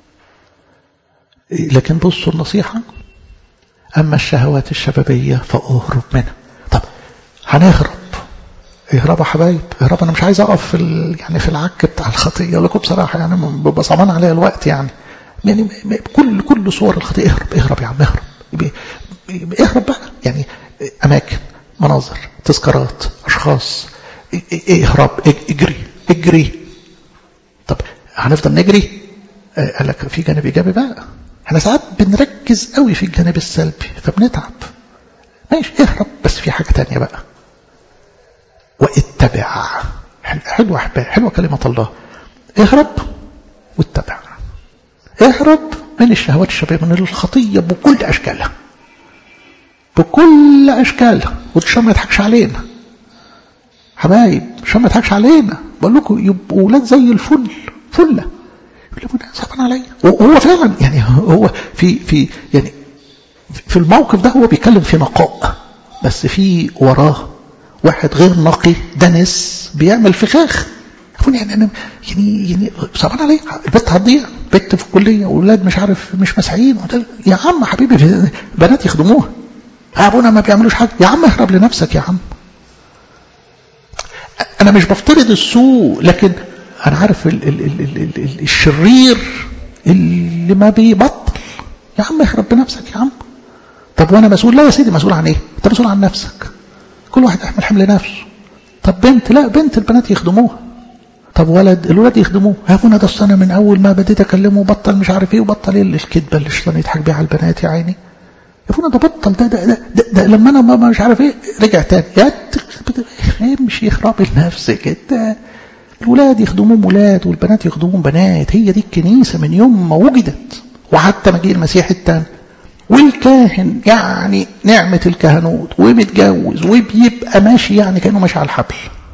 لكن بصوا النصيحة أما الشهوات الشبابية فأهرب منها طب هنهرب اهربوا حبايب اهرب انا مش عايز اقف في ال... يعني في العك بتاع الخطيه اقول لكم بصراحه يعني ببقى صعبان عليا الوقت يعني يعني كل كل صور الخطيه اهرب اهرب يا عم اهرب اهرب بقى يعني اماكن مناظر تذكارات اشخاص اهرب اجري اجري طب هنفضل نجري قال لك في جانب ايجابي بقى احنا ساعات بنركز قوي في الجانب السلبي فبنتعب ماشي اهرب بس في حاجه تانية بقى واتبع حلوة حلوة كلمة الله اهرب واتبع اهرب من الشهوات الشبابية من الخطية بكل أشكالها بكل أشكالها وعشان ما يضحكش علينا حبايب عشان ما يضحكش علينا بقول لكم يبقوا ولاد زي الفل فله يقول لي صعبان عليا وهو فعلا يعني هو في في يعني في الموقف ده هو بيتكلم في نقاء بس في وراه واحد غير نقي دنس بيعمل فخاخ يعني انا يعني يعني صعبان عليك البنت هتضيع بنت في الكليه واولاد مش عارف مش مسعين يا عم حبيبي بنات يخدموها ابونا ما بيعملوش حاجه يا عم اهرب لنفسك يا عم انا مش بفترض السوء لكن انا عارف ال ال ال ال ال ال الشرير اللي ما بيبطل يا عم اهرب بنفسك يا عم طب وانا مسؤول لا يا سيدي مسؤول عن ايه انت مسؤول عن نفسك كل واحد يحمل حمل نفسه طب بنت لا بنت البنات يخدموها طب ولد الولاد يخدموه يا ابونا ده انا من اول ما بديت اكلمه بطل مش عارف ايه وبطل ايه الكذبه اللي الشيطان يضحك بيها على البنات يا عيني يا ابونا ده بطل ده ده, ده, ده, ده لما انا ما مش عارف ايه رجع تاني يا امشي اخربي لنفسك انت الولاد يخدمون ولاد والبنات يخدمون بنات هي دي الكنيسه من يوم ما وجدت وحتى مجيء المسيح الثاني والكاهن يعني نعمة الكهنوت ومتجوز وبيبقى ماشي يعني كأنه ماشي على الحبل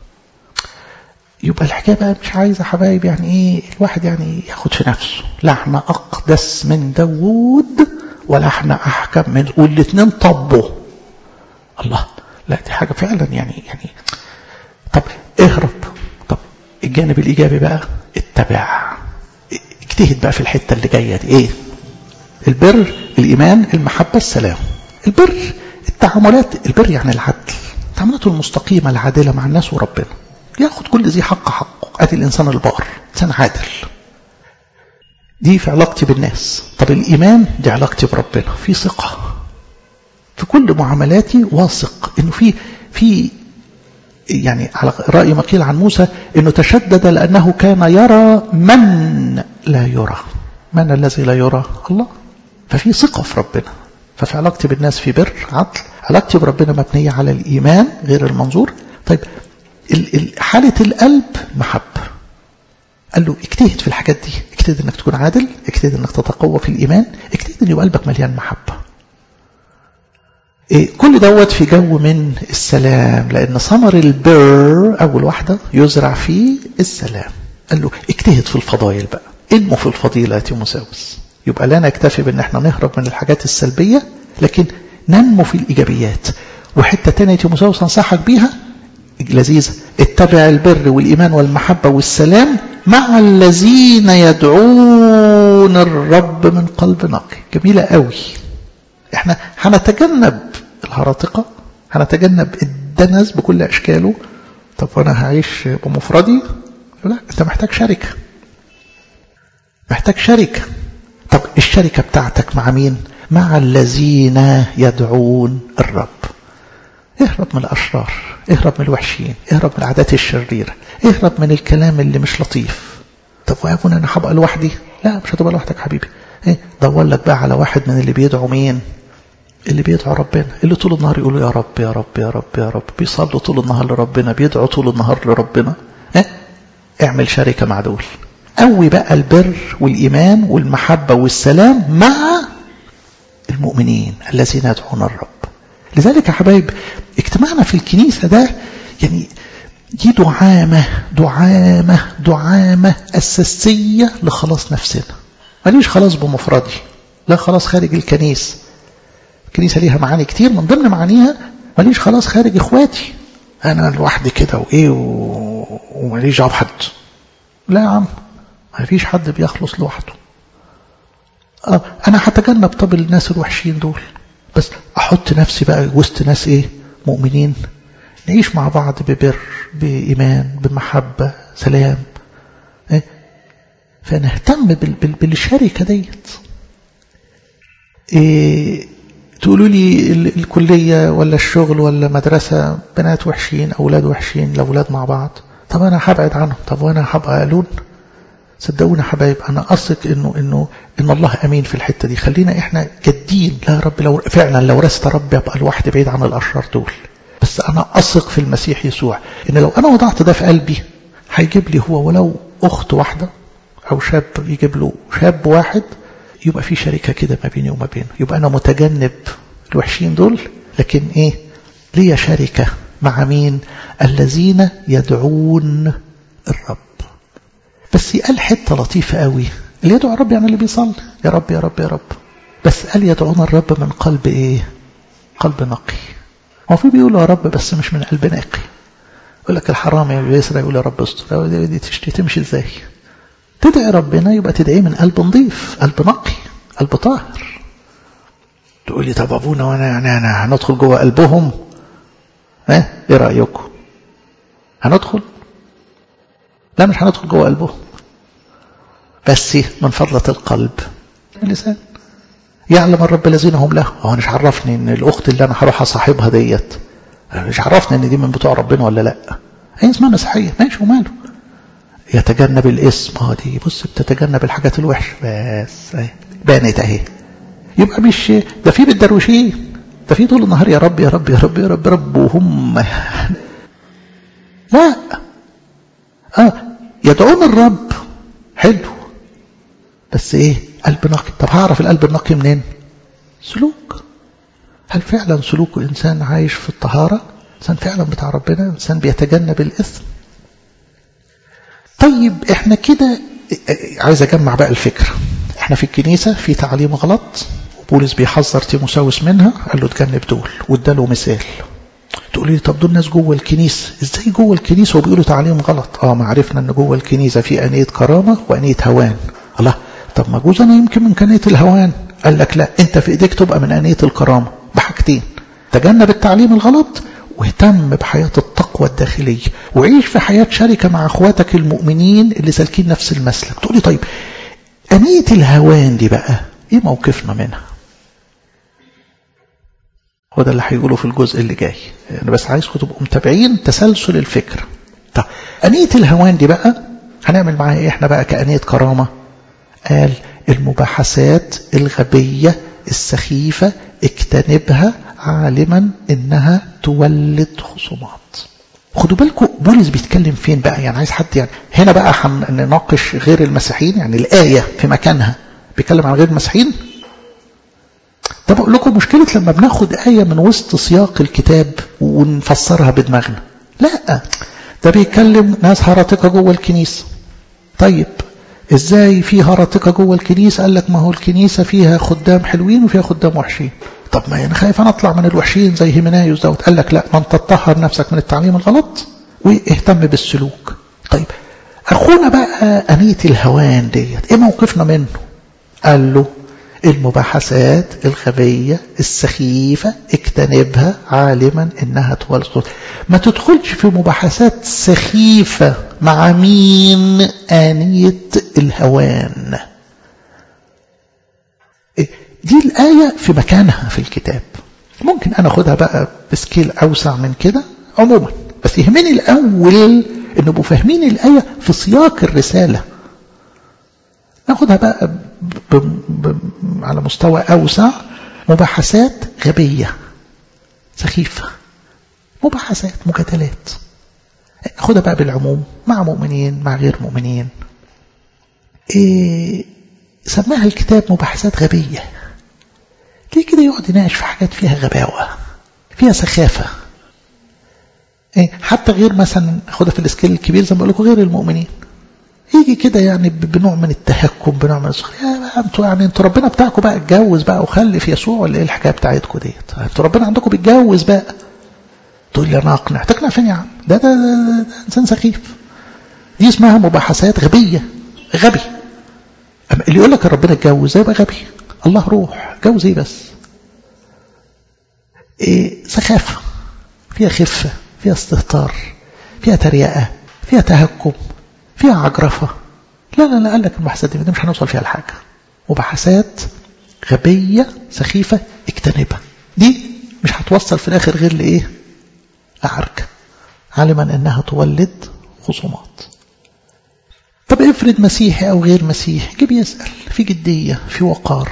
يبقى الحكاية بقى مش عايزة حبايب يعني ايه الواحد يعني ياخد في نفسه لا احنا أقدس من داوود ولا احنا أحكم من والاتنين طبوا الله لا دي حاجة فعلا يعني يعني طب اهرب طب الجانب الإيجابي بقى اتبع اجتهد بقى في الحتة اللي جاية دي ايه البر الإيمان المحبة السلام البر التعاملات البر يعني العدل التعاملات المستقيمة العادلة مع الناس وربنا ياخد كل ذي حق حقه ادي الانسان البار انسان عادل دي في علاقتي بالناس طب الايمان دي علاقتي بربنا في ثقه في كل معاملاتي واثق انه في في يعني على راي ما قيل عن موسى انه تشدد لانه كان يرى من لا يرى من الذي لا يرى الله ففي ثقه في ربنا ففي علاقتي بالناس في بر عدل علاقتي بربنا مبنيه على الايمان غير المنظور طيب حالة القلب محبة قال له اجتهد في الحاجات دي اجتهد انك تكون عادل اجتهد انك تتقوى في الايمان اجتهد ان يبقى قلبك مليان محبة إيه كل دوت في جو من السلام لان ثمر البر اول واحدة يزرع فيه السلام قال له اجتهد في الفضائل بقى انمو في الفضيلة يا تيموساوس يبقى لا نكتفي بان احنا نهرب من الحاجات السلبية لكن ننمو في الايجابيات وحتة تانية تيموساوس انصحك بيها لذيذة اتبع البر والإيمان والمحبة والسلام مع الذين يدعون الرب من قلب نقي جميلة قوي احنا هنتجنب الهراطقة هنتجنب الدنس بكل أشكاله طب وأنا هعيش بمفردي لا أنت محتاج شركة محتاج شركة طب الشركة بتاعتك مع مين مع الذين يدعون الرب اهرب من الأشرار اهرب من الوحشين اهرب من العادات الشريرة اهرب من الكلام اللي مش لطيف طب ويا ابونا انا هبقى لوحدي لا مش هتبقى لوحدك حبيبي ايه دور لك بقى على واحد من اللي بيدعوا مين اللي بيدعوا ربنا اللي طول النهار يقولوا يا رب يا رب يا رب يا رب بيصلوا طول النهار لربنا بيدعوا طول النهار لربنا ايه اعمل شركة مع دول قوي بقى البر والإيمان والمحبة والسلام مع المؤمنين الذين يدعون الرب لذلك يا حبايب اجتماعنا في الكنيسة ده يعني دي دعامة دعامة دعامة أساسية لخلاص نفسنا ماليش خلاص بمفردي لا خلاص خارج الكنيسة الكنيسة ليها معاني كتير من ضمن معانيها ماليش خلاص خارج اخواتي انا لوحدي كده وايه و... وماليش دعوه بحد لا يا عم ما فيش حد بيخلص لوحده اه انا هتجنب طب الناس الوحشين دول بس احط نفسي بقى وسط ناس ايه مؤمنين نعيش مع بعض ببر بإيمان بمحبة سلام إيه؟ فنهتم بال بال بالشركة ديت إيه تقولوا لي الكلية ولا الشغل ولا مدرسة بنات وحشين أولاد وحشين الأولاد مع بعض طب أنا هبعد عنهم طب وأنا هبقى قالون صدقونا حبايب أنا أثق إنه إنه إن الله أمين في الحتة دي خلينا إحنا جادين لا يا رب لو فعلا لو رست ربي أبقى لوحدي بعيد عن الأشرار دول بس أنا أثق في المسيح يسوع إن لو أنا وضعت ده في قلبي هيجيب لي هو ولو أخت واحدة أو شاب يجيب له شاب واحد يبقى في شركة كده ما بيني وما بينه يبقى أنا متجنب الوحشين دول لكن إيه ليا شركة مع مين الذين يدعون الرب بس قال حتة لطيفة قوي اللي يدعو الرب يعني اللي بيصلي يا رب يا رب يا رب بس قال يدعون الرب من قلب ايه قلب نقي هو في بيقولوا يا رب بس مش من قلب نقي يقول لك الحرامي اللي بيسرق يقول يا رب استر دي تمشي ازاي تدعي ربنا يبقى تدعيه من قلب نظيف قلب نقي قلب طاهر تقول لي طب ابونا وانا يعني انا هندخل جوه قلبهم ها ايه رايكم هندخل لا مش هندخل جوه قلبهم بس من فضلة القلب اللسان يعلم الرب الذين هم له هو مش عرفني ان الاخت اللي انا هروح اصاحبها ديت مش عرفني ان دي من بتوع ربنا ولا لا هي اسمها مسيحيه ماشي وماله يتجنب الاسم اه دي بص بتتجنب الحاجات الوحشه بس اهي بانت اهي يبقى مش ده في بالدرويشين ده في طول النهار يا رب يا رب يا رب يا رب رب وهم لا اه يدعون الرب حلو بس ايه قلب نقي طب هعرف القلب النقي منين سلوك هل فعلا سلوكه انسان عايش في الطهاره انسان فعلا بتاع ربنا انسان بيتجنب الاثم طيب احنا كده عايز اجمع بقى الفكره احنا في الكنيسه في تعليم غلط بولس بيحذر تيموساوس منها قال له تجنب دول واداله مثال تقول لي طب دول ناس جوه الكنيسه ازاي جوه الكنيسه وبيقولوا تعليم غلط اه ما عرفنا ان جوه الكنيسه في انيه كرامه وانيه هوان الله طب ما جوز انا يمكن من كنيه الهوان قال لك لا انت في ايديك تبقى من انيه الكرامه بحاجتين تجنب التعليم الغلط واهتم بحياة التقوى الداخلية وعيش في حياة شركة مع اخواتك المؤمنين اللي سالكين نفس المسلك تقولي طيب أنية الهوان دي بقى ايه موقفنا منها هو ده اللي هيقوله في الجزء اللي جاي انا يعني بس عايزكم تبقوا متابعين تسلسل الفكرة طب أنية الهوان دي بقى هنعمل معاها ايه احنا بقى كأنية كرامة قال المباحثات الغبية السخيفة اجتنبها عالما انها تولد خصومات خدوا بالكم بولس بيتكلم فين بقى يعني عايز حد يعني هنا بقى هنناقش غير المسيحيين يعني الآية في مكانها بيتكلم عن غير المسيحيين طب أقول لكم مشكلة لما بناخد آية من وسط سياق الكتاب ونفسرها بدماغنا لا ده بيتكلم ناس هرطقة جوه الكنيسة طيب ازاي في هرطقة جوه الكنيسة قال لك ما هو الكنيسة فيها خدام حلوين وفيها خدام وحشين طب ما انا خايف انا اطلع من الوحشين زي هيمنايوس دوت قال لك لا من تطهر نفسك من التعليم الغلط واهتم بالسلوك طيب اخونا بقى انيه الهوان ديت ايه موقفنا منه قال له المباحثات الغبية السخيفة اجتنبها عالما انها تولد ما تدخلش في مباحثات سخيفة مع مين آنية الهوان دي الآية في مكانها في الكتاب ممكن أنا أخدها بقى بسكيل أوسع من كده عموما بس يهمني الأول إن نبقوا فاهمين الآية في سياق الرسالة ناخدها بقى ب ب ب على مستوى أوسع مباحثات غبية سخيفة مباحثات مجادلات خدها بقى بالعموم مع مؤمنين مع غير مؤمنين إيه سماها الكتاب مباحثات غبية ليه كده يقعد يناقش في حاجات فيها غباوة فيها سخافة إيه حتى غير مثلا خدها في السكيل الكبير زي ما بقول لكم غير المؤمنين يجي كده يعني بنوع من التهكم بنوع من السخرية يا انتوا يعني انتوا ربنا بتاعكم بقى اتجوز بقى وخلف يسوع ولا ايه الحكايه بتاعتكم ديت انتوا ربنا عندكم بيتجوز بقى تقول لي انا اقنع تقنع فين يا عم ده ده, ده, ده انسان سخيف دي اسمها مباحثات غبيه غبي أما اللي يقول لك ربنا اتجوز يبقى غبي الله روح جوز ايه بس إيه سخافه فيها خفه فيها استهتار فيها تريقه فيها تهكم فيها عجرفه لا لا لا قال لك المباحثات دي مش هنوصل فيها لحاجه مباحثات غبيه سخيفه اجتنبها دي مش هتوصل في الاخر غير لايه لعركه علما انها تولد خصومات طب افرض مسيحي او غير مسيحي جيب يسال في جديه في وقار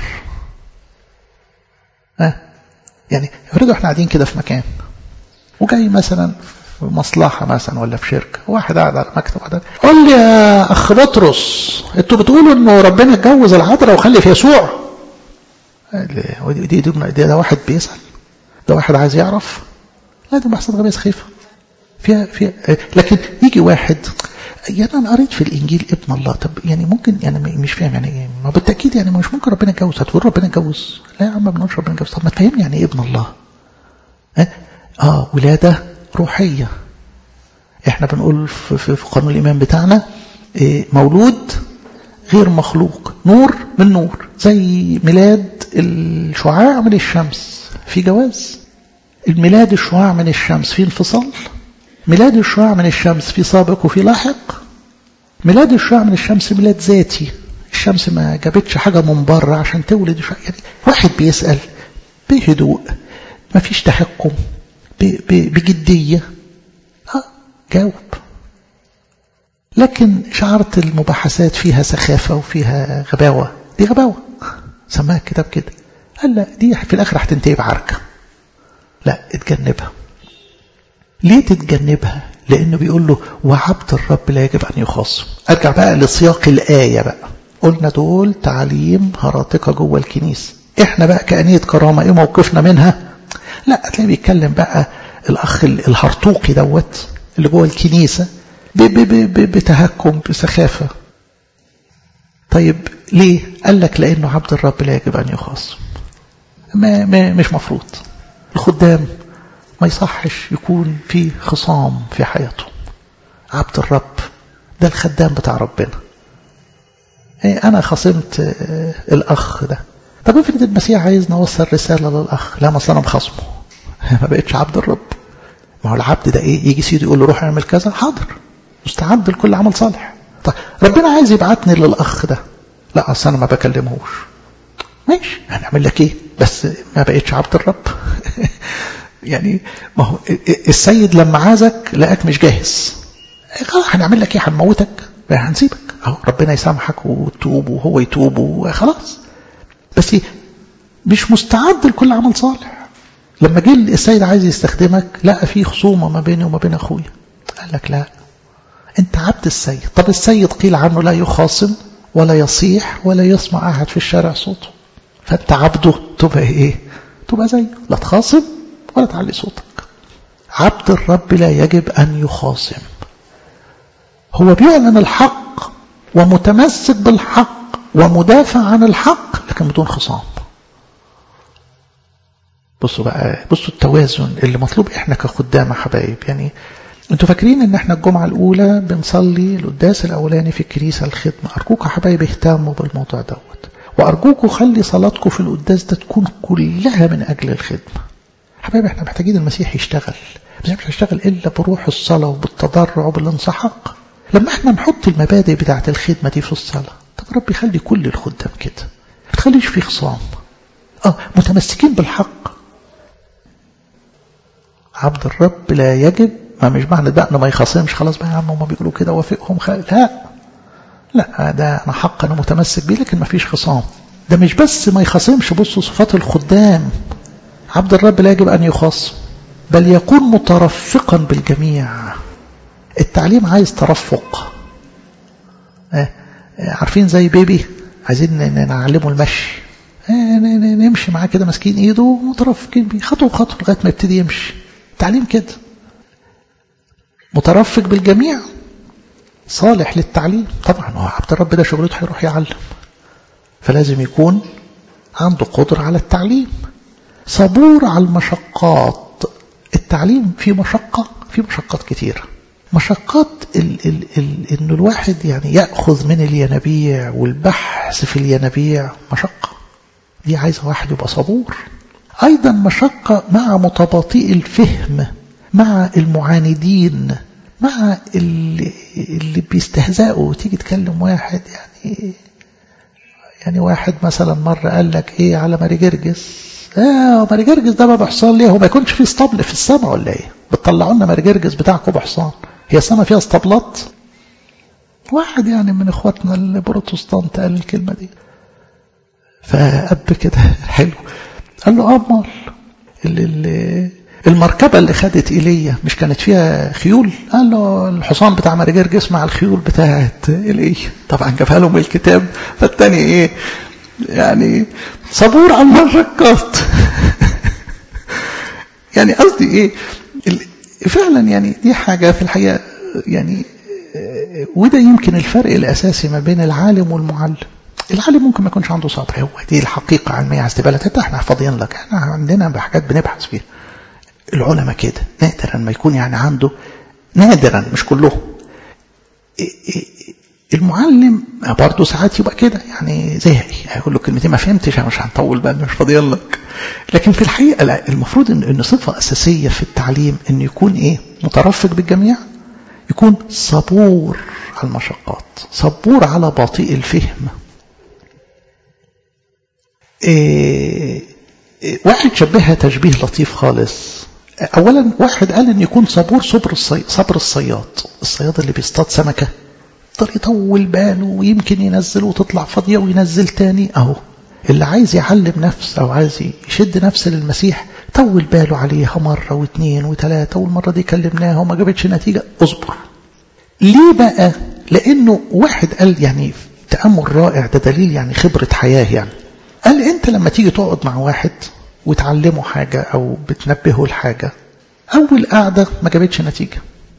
ها أه؟ يعني افرضوا احنا قاعدين كده في مكان وجاي مثلا في مصلحة مثلا ولا في شركة واحد قاعد على مكتب واحد قال لي يا أخ بطرس أنتوا بتقولوا إنه ربنا اتجوز العذراء وخلف يسوع دي, دي, دي, دي ده واحد بيسأل ده واحد عايز يعرف لا دي بحثات غبية سخيفة فيها فيها لكن يجي واحد يعني انا قريت في الانجيل ابن الله طب يعني ممكن يعني مش فاهم يعني ايه ما بالتاكيد يعني مش ممكن ربنا يتجوز هتقول ربنا يتجوز لا يا عم ما بنقولش ربنا يتجوز طب ما تفهمني يعني ايه ابن الله اه, آه ولاده روحيه احنا بنقول في, في, في قانون الايمان بتاعنا إيه مولود غير مخلوق نور من نور زي ميلاد الشعاع من الشمس في جواز الميلاد الشعاع من الشمس في انفصال ميلاد الشعاع من الشمس في سابق وفي لاحق ميلاد الشعاع من الشمس ميلاد ذاتي الشمس ما جابتش حاجة من بره عشان تولد شعاع يعني واحد بيسأل بهدوء ما فيش تحكم بجدية اه جاوب لكن شعرت المباحثات فيها سخافة وفيها غباوة دي غباوة سماها الكتاب كده قال لا دي في الآخر هتنتهي بعركة لا اتجنبها ليه تتجنبها لأنه بيقول له وعبد الرب لا يجب أن يخاصم أرجع بقى لسياق الآية بقى قلنا دول تعليم هراطقة جوه الكنيسة احنا بقى كأنية كرامة ايه موقفنا منها لا هتلاقي بيتكلم بقى الأخ الهرطوقي دوت اللي جوه الكنيسة بتهكم بسخافة طيب ليه قال لك لأنه عبد الرب لا يجب أن يخاصم ما, ما مش مفروض الخدام ما يصحش يكون في خصام في حياته عبد الرب ده الخدام بتاع ربنا أنا خصمت الأخ ده طب افرض المسيح عايز نوصل رسالة للأخ لا ما أنا مخصمه ما بقتش عبد الرب ما هو العبد ده ايه يجي سيدي يقول له روح اعمل كذا حاضر مستعد لكل عمل صالح طيب ربنا عايز يبعتني للأخ ده لا أصل أنا ما بكلمهوش ماشي هنعمل لك ايه بس ما بقتش عبد الرب يعني ما هو السيد لما عازك لقاك مش جاهز خلاص هنعمل لك ايه هنموتك هنسيبك اهو ربنا يسامحك وتوب وهو يتوب وخلاص بس مش مستعد لكل عمل صالح لما جه السيد عايز يستخدمك لقى في خصومه ما بيني وما بين اخويا قال لك لا انت عبد السيد طب السيد قيل عنه لا يخاصم ولا يصيح ولا يسمع احد في الشارع صوته فانت عبده تبقى ايه تبقى زيه لا تخاصم ولا تعلي صوتك عبد الرب لا يجب ان يخاصم هو بيعلن الحق ومتمسك بالحق ومدافع عن الحق لكن بدون خصام بصوا بقى بصوا التوازن اللي مطلوب احنا كخدام يا حبايب يعني انتوا فاكرين ان احنا الجمعة الاولى بنصلي القداس الاولاني في الكنيسة الخدمة ارجوكم يا حبايب اهتموا بالموضوع دوت وارجوكم خلي صلاتكم في القداس ده تكون كلها من اجل الخدمة حبايب احنا محتاجين المسيح يشتغل بس مش هيشتغل الا بروح الصلاة وبالتضرع وبالانسحاق لما احنا نحط المبادئ بتاعت الخدمة دي في الصلاة طب رب يخلي كل الخدام كده ما تخليش في خصام اه متمسكين بالحق عبد الرب لا يجب ما مش معنى ده انه ما يخاصمش خلاص بقى يا عم هم بيقولوا كده وافقهم خير لا لا ده انا حق انا متمسك بيه لكن ما فيش خصام ده مش بس ما يخاصمش بصوا صفات الخدام عبد الرب لا يجب ان يخاصم بل يكون مترفقا بالجميع التعليم عايز ترفق اه عارفين زي بيبي عايزين نعلمه المشي اه نمشي معاه كده ماسكين ايده ومترفقين بيه خطوه بخطوه لغايه ما يبتدي يمشي التعليم كده مترفق بالجميع صالح للتعليم طبعا هو عبد الرب ده شغلته هيروح يعلم فلازم يكون عنده قدرة على التعليم صبور على المشقات التعليم فيه مشقة فيه مشقات كتيرة مشقات ال ال ال انه الواحد يعني يأخذ من الينابيع والبحث في الينابيع مشقة دي عايزة واحد يبقى صبور أيضا مشقة مع متباطئ الفهم مع المعاندين مع اللي, اللي بيستهزئوا تيجي تكلم واحد يعني يعني واحد مثلا مرة قال لك ايه على ماري جرجس اه ماري جرجس ده ما بحصان ليه هو ما يكونش فيه اسطبل في السماء ولا ايه بتطلعوا لنا ماري جرجس بتاعكم بحصان هي السماء فيها اسطبلات واحد يعني من اخواتنا البروتستانت قال الكلمة دي فأب كده حلو قال له امال اللي المركبة اللي خدت إيليا مش كانت فيها خيول قال له الحصان بتاع مرجرجس مع الخيول بتاعت إيليا طبعا جابها له من الكتاب فالتاني إيه يعني صبور على المشقات يعني قصدي إيه فعلا يعني دي حاجة في الحقيقة يعني وده يمكن الفرق الأساسي ما بين العالم والمعلم العالم ممكن ما يكونش عنده صبر هو دي الحقيقة علمية عايز تبقى انت احنا فاضيين لك احنا عندنا بحاجات بنبحث فيها العلماء كده نادرا ما يكون يعني عنده نادرا مش كلهم المعلم برضه ساعات يبقى كده يعني زهقي هيقول له كلمتين ما فهمتش انا مش هنطول بقى مش فاضيين لك لكن في الحقيقه لا المفروض ان ان صفه اساسيه في التعليم انه يكون ايه مترفق بالجميع يكون صبور على المشقات صبور على بطيء الفهم إيه واحد شبهها تشبيه لطيف خالص اولا واحد قال ان يكون صبور صبر الصي... صبر الصياد الصياد اللي بيصطاد سمكه يفضل يطول باله ويمكن ينزل وتطلع فاضيه وينزل تاني اهو اللي عايز يعلم نفس او عايز يشد نفس للمسيح طول باله عليها مره واثنين وثلاثه والمره دي كلمناها وما جابتش نتيجه اصبر ليه بقى لانه واحد قال يعني تامل رائع ده دليل يعني خبره حياه يعني قال انت لما تيجي تقعد مع واحد وتعلمه حاجة أو بتنبهه لحاجة أول قعدة ما جابتش نتيجة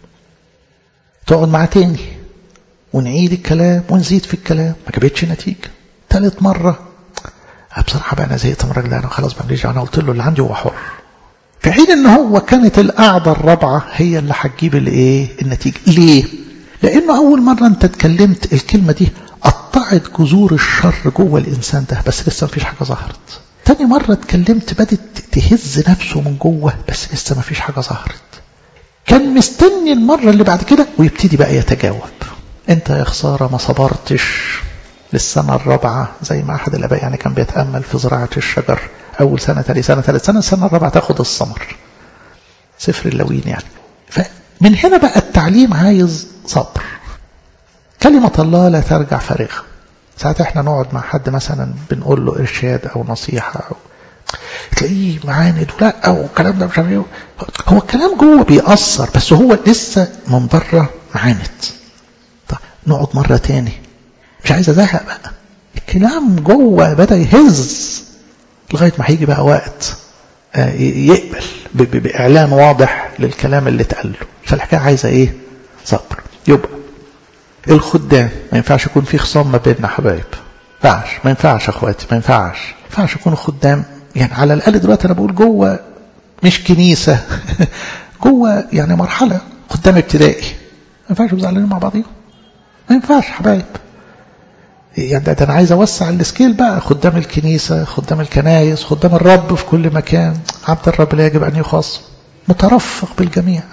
تقعد معاه تاني ونعيد الكلام ونزيد في الكلام ما جابتش نتيجة ثالث مرة بصراحة بقى أنا زهقت من الراجل ده أنا خلاص ما أنا قلت له اللي عندي هو حر في حين إن هو كانت القعدة الرابعة هي اللي هتجيب الإيه النتيجة ليه؟ لأنه أول مرة أنت اتكلمت الكلمة دي قطعت جذور الشر جوه الإنسان ده بس لسه مفيش حاجة ظهرت تاني مرة اتكلمت بدت تهز نفسه من جوه بس لسه ما فيش حاجة ظهرت كان مستني المرة اللي بعد كده ويبتدي بقى يتجاوب انت يا خسارة ما صبرتش للسنة الرابعة زي ما أحد الآباء يعني كان بيتأمل في زراعة الشجر أول سنة تاني سنة ثالث سنة السنة الرابعة تاخد الثمر سفر اللوين يعني فمن هنا بقى التعليم عايز صبر كلمة الله لا ترجع فارغة ساعات احنا نقعد مع حد مثلا بنقول له ارشاد او نصيحه او تلاقيه معاند ولا او الكلام ده مش عارف ايه هو الكلام جوه بيأثر بس هو لسه من بره معاند طب نقعد مره تاني مش عايز ازهق بقى الكلام جوه بدا يهز لغايه ما هيجي بقى وقت يقبل باعلان واضح للكلام اللي اتقال له فالحكايه عايزه ايه صبر يبقى الخدام ما ينفعش يكون في خصام ما بيننا حبايب ما ينفعش ما ينفعش اخواتي ما ينفعش ما ينفعش يكونوا خدام يعني على الاقل دلوقتي انا بقول جوه مش كنيسه جوه يعني مرحله خدام ابتدائي ما ينفعش زعلانين مع بعضيهم ما ينفعش حبايب يعني ده انا عايز اوسع السكيل بقى خدام الكنيسه خدام الكنايس خدام الرب في كل مكان عبد الرب لا يجب ان يخاصم مترفق بالجميع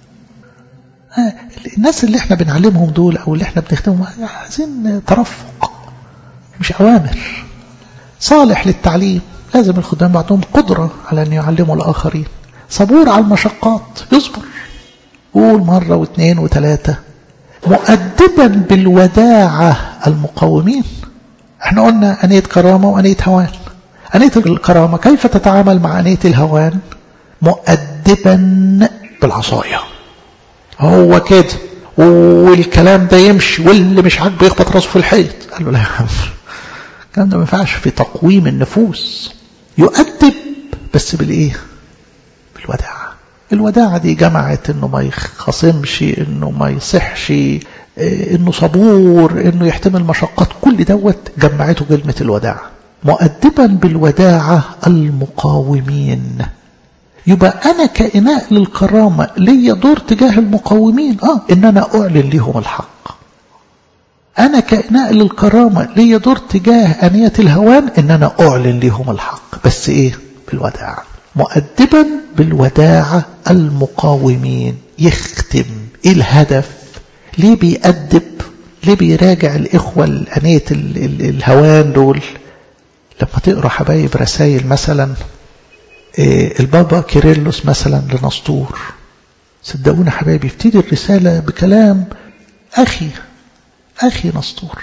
الناس اللي احنا بنعلمهم دول او اللي احنا بنخدمهم عايزين ترفق مش اوامر صالح للتعليم لازم الخدام بعضهم قدرة على ان يعلموا الاخرين صبور على المشقات يصبر قول مرة واثنين وثلاثة مؤدبا بالوداعة المقاومين احنا قلنا أنية كرامة وأنية هوان أنية الكرامة كيف تتعامل مع أنية الهوان مؤدبا بالعصايه هو كده والكلام ده يمشي واللي مش عاجبه يخبط راسه في الحيط قال له لا يا عم الكلام ده ما ينفعش في تقويم النفوس يؤدب بس بالايه بالوداعة الوداعة دي جمعت انه ما يخاصمش انه ما يصحش انه صبور انه يحتمل مشقات كل دوت جمعته كلمة الوداعة مؤدبا بالوداعة المقاومين يبقى أنا كإناء للكرامة ليا دور تجاه المقاومين آه إن أنا أعلن لهم الحق أنا كإناء للكرامة ليا دور تجاه أنية الهوان إن أنا أعلن لهم الحق بس إيه بالوداعة مؤدبا بالوداعة المقاومين يختم إيه الهدف ليه بيأدب ليه بيراجع الإخوة الأنية الهوان دول لما تقرأ حبايب رسائل مثلا البابا كيرلس مثلا لنسطور صدقونا حبايبي يبتدي الرسالة بكلام أخي أخي نسطور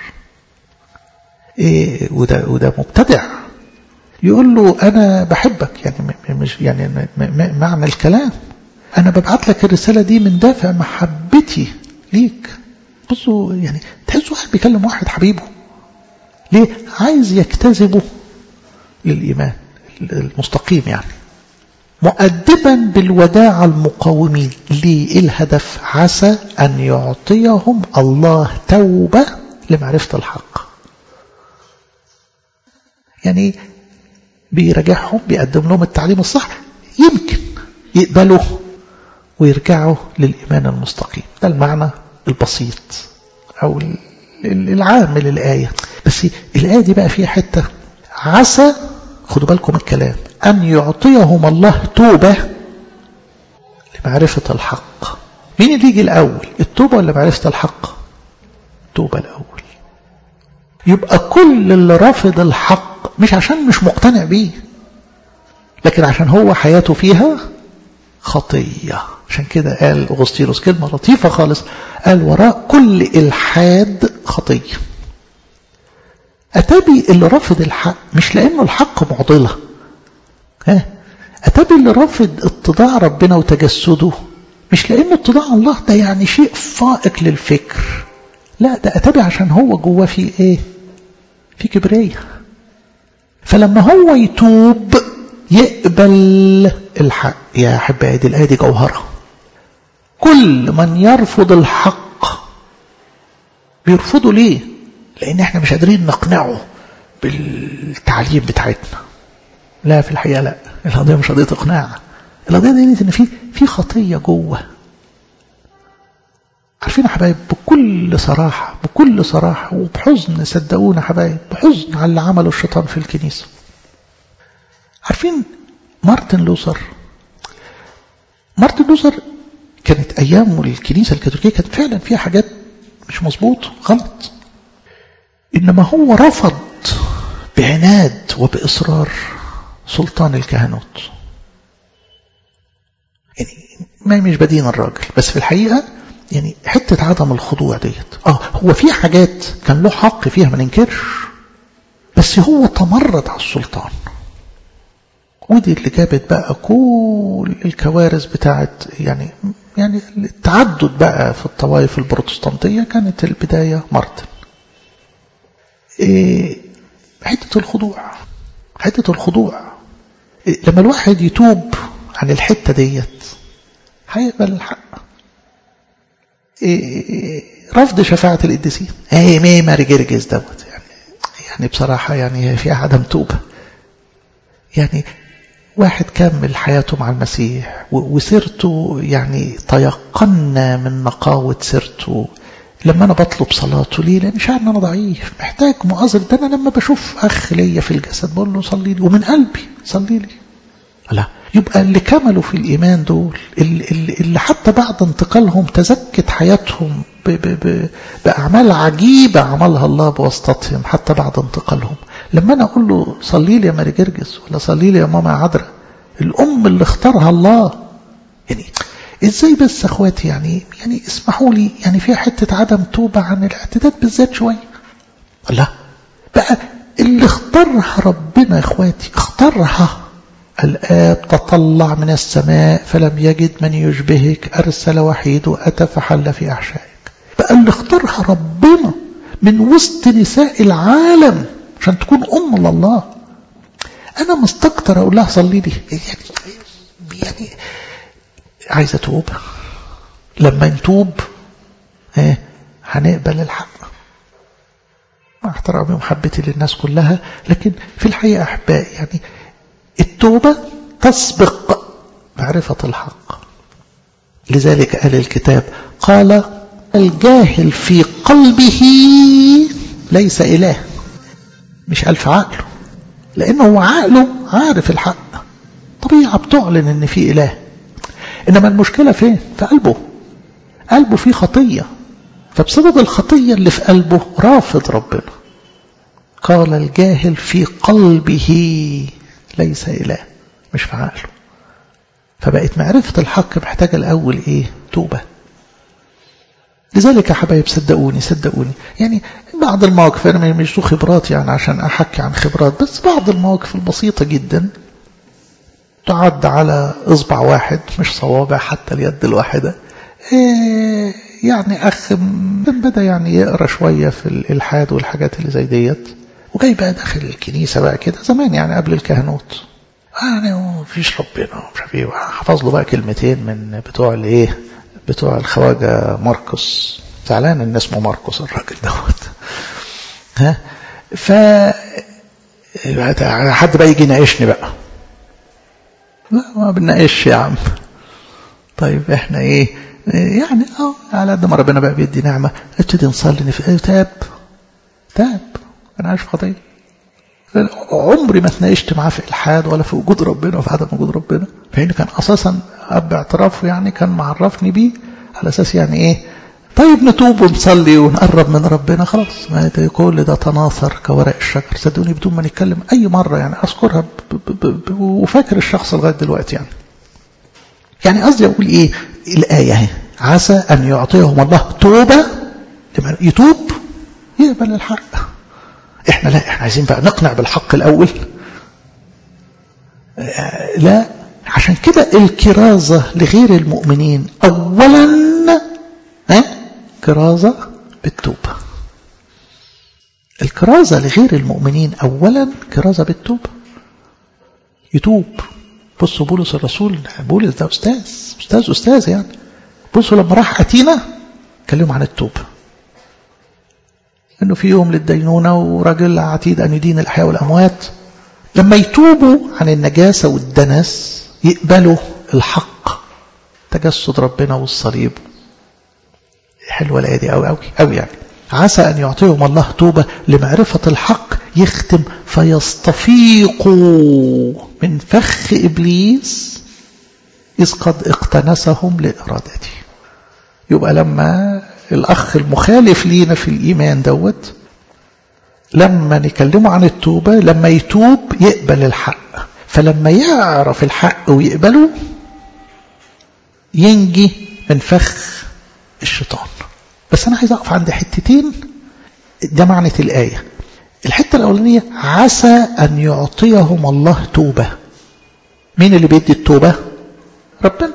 إيه وده, وده مبتدع يقول له أنا بحبك يعني مش يعني معنى الكلام أنا ببعت لك الرسالة دي من دافع محبتي ليك بصوا يعني تحس واحد بيكلم واحد حبيبه ليه عايز يجتذبه للإيمان المستقيم يعني مؤدبا بالوداع المقاومين ليه إيه الهدف عسى أن يعطيهم الله توبة لمعرفة الحق يعني بيراجعهم بيقدم لهم التعليم الصح يمكن يقبلوا ويرجعوا للإيمان المستقيم ده المعنى البسيط أو العام للآية بس الآية دي بقى فيها حتة عسى خدوا بالكم الكلام أن يعطيهم الله توبة لمعرفة الحق مين اللي يجي الأول التوبة ولا معرفة الحق التوبة الأول يبقى كل اللي رافض الحق مش عشان مش مقتنع بيه لكن عشان هو حياته فيها خطية عشان كده قال أغسطينوس كلمة لطيفة خالص قال وراء كل إلحاد خطية أتابي اللي رافض الحق مش لأنه الحق معضلة ها أتابي اللي رافض اتضاع ربنا وتجسده مش لأنه اتضاع الله ده يعني شيء فائق للفكر لا ده أتابي عشان هو جواه في إيه في كبرية فلما هو يتوب يقبل الحق يا أحبائي دي الآية دي جوهرة كل من يرفض الحق بيرفضه ليه لأن احنا مش قادرين نقنعه بالتعليم بتاعتنا لا في الحقيقة لا القضية مش قضية إقناع القضية دي إن في في خطية جوه عارفين يا حبايب بكل صراحة بكل صراحة وبحزن صدقونا حبايب بحزن على اللي عمله الشيطان في الكنيسة عارفين مارتن لوثر مارتن لوثر كانت أيامه الكنيسة الكاثوليكية كانت فعلا فيها حاجات مش مظبوط غلط إنما هو رفض بعناد وبإصرار سلطان الكهنوت يعني ما مش بدين الراجل بس في الحقيقة يعني حتة عدم الخضوع ديت اه هو في حاجات كان له حق فيها ما ننكرش بس هو تمرد على السلطان ودي اللي جابت بقى كل الكوارث بتاعت يعني يعني التعدد بقى في الطوائف البروتستانتية كانت البداية مارتن إيه حتة الخضوع حتة الخضوع إيه لما الواحد يتوب عن الحتة ديت هيقبل الحق إيه رفض شفاعة القديسين ايه مي ماري جرجس دوت يعني يعني بصراحة يعني في عدم توبة يعني واحد كمل حياته مع المسيح وسيرته يعني تيقنا من نقاوة سيرته لما أنا بطلب صلاته ليه لأن شعر أن أنا ضعيف محتاج مؤازر ده أنا لما بشوف أخ ليا في الجسد بقول له صلي لي ومن قلبي صلي لي لا يبقى اللي كملوا في الإيمان دول اللي, اللي حتى بعد انتقالهم تزكت حياتهم ب ب ب بأعمال عجيبة عملها الله بواسطتهم حتى بعد انتقالهم لما أنا أقول له صلي لي يا ماري جرجس ولا صلي لي يا ماما عذراء الأم اللي اختارها الله يعني ازاي بس اخواتي يعني يعني اسمحوا لي يعني في حتة عدم توبة عن الاعتداد بالذات شوية لا بقى اللي اختارها ربنا يا اخواتي اختارها الآب تطلع من السماء فلم يجد من يشبهك أرسل وحيده أتى فحل في أحشائك بقى اللي اختارها ربنا من وسط نساء العالم عشان تكون أم لله أنا مستكتر أقول لها صلي لي يعني, يعني عايزة توب لما نتوب ايه هنقبل الحق مع احترامي ومحبتي للناس كلها لكن في الحقيقة أحبائي يعني التوبة تسبق معرفة الحق لذلك قال الكتاب قال الجاهل في قلبه ليس إله مش قال في عقله لأنه هو عقله عارف الحق طبيعة بتعلن ان في إله إنما المشكلة فين في قلبه قلبه فيه خطية فبسبب الخطية اللي في قلبه رافض ربنا قال الجاهل في قلبه ليس إله مش في عقله فبقت معرفة الحق محتاجة الأول إيه توبة لذلك يا حبايب صدقوني صدقوني يعني بعض المواقف أنا مش ذو خبرات يعني عشان أحكي عن خبرات بس بعض المواقف البسيطة جدا تعد على إصبع واحد مش صوابع حتى اليد الواحدة إيه يعني أخ بدأ يعني يقرأ شوية في الإلحاد والحاجات اللي زي ديت وجاي بقى داخل الكنيسة بقى كده زمان يعني قبل الكهنوت يعني مفيش ربنا مش عارف ايه حفظ له بقى كلمتين من بتوع الايه بتوع الخواجه ماركوس زعلان ان اسمه ماركوس الراجل دوت ها ف حد بقى يجي يناقشني بقى لا ما بنناقش يا عم طيب احنا ايه يعني اه على قد ما ربنا بقى بيدي نعمه ابتدي نصلي نف... تاب تاب انا عايش في خطيه عمري ما اتناقشت معاه في الحاد ولا في وجود ربنا وفي عدم وجود ربنا فإن كان اساسا اب اعترافه يعني كان معرفني بيه على اساس يعني ايه طيب نتوب ونصلي ونقرب من ربنا خلاص ما ده كل ده تناثر كورق الشجر صدقوني بدون ما نتكلم اي مره يعني اذكرها ب ب ب وفاكر الشخص لغايه دلوقتي يعني يعني قصدي اقول ايه الايه اهي عسى ان يعطيهم الله توبه يتوب يقبل الحق احنا لا احنا عايزين بقى نقنع بالحق الاول لا عشان كده الكرازة لغير المؤمنين اولا ها كرازة بالتوبة الكرازة لغير المؤمنين اولا كرازة بالتوبة يتوب بصوا بولس الرسول بولس ده استاذ استاذ استاذ يعني بصوا لما راح اتينا كلموا عن التوبه انه في يوم للدينونه وراجل عتيد ان يدين الاحياء والاموات لما يتوبوا عن النجاسه والدنس يقبلوا الحق تجسد ربنا والصليب حلوه الايه دي قوي قوي قوي يعني عسى ان يعطيهم الله توبه لمعرفه الحق يختم فيستفيقوا من فخ ابليس اذ قد اقتنسهم لارادته يبقى لما الأخ المخالف لينا في الإيمان دوت لما نكلمه عن التوبة لما يتوب يقبل الحق فلما يعرف الحق ويقبله ينجي من فخ الشيطان بس أنا عايز أقف عند حتتين ده معنى الآية الحتة الأولانية عسى أن يعطيهم الله توبة مين اللي بيدي التوبة ربنا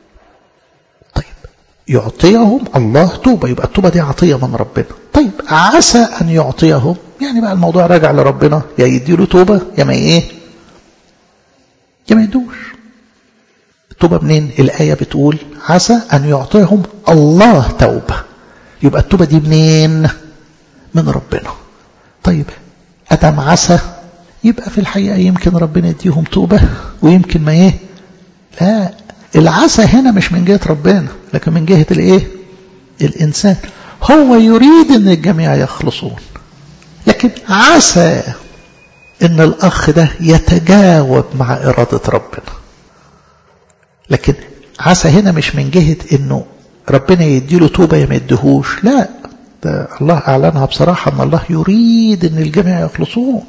يعطيهم الله توبة يبقى التوبة دي عطية من ربنا طيب عسى أن يعطيهم يعني بقى الموضوع راجع لربنا يا يديله توبة يا ما ايه يا ما يدوش التوبة منين الآية بتقول عسى أن يعطيهم الله توبة يبقى التوبة دي منين من ربنا طيب أدم عسى يبقى في الحقيقة يمكن ربنا يديهم توبة ويمكن ما ايه لا العسى هنا مش من جهة ربنا لكن من جهة الايه الانسان هو يريد ان الجميع يخلصون لكن عسى ان الاخ ده يتجاوب مع ارادة ربنا لكن عسى هنا مش من جهة انه ربنا يديله توبة يا ما يديهوش لا ده الله اعلنها بصراحة ان الله يريد ان الجميع يخلصون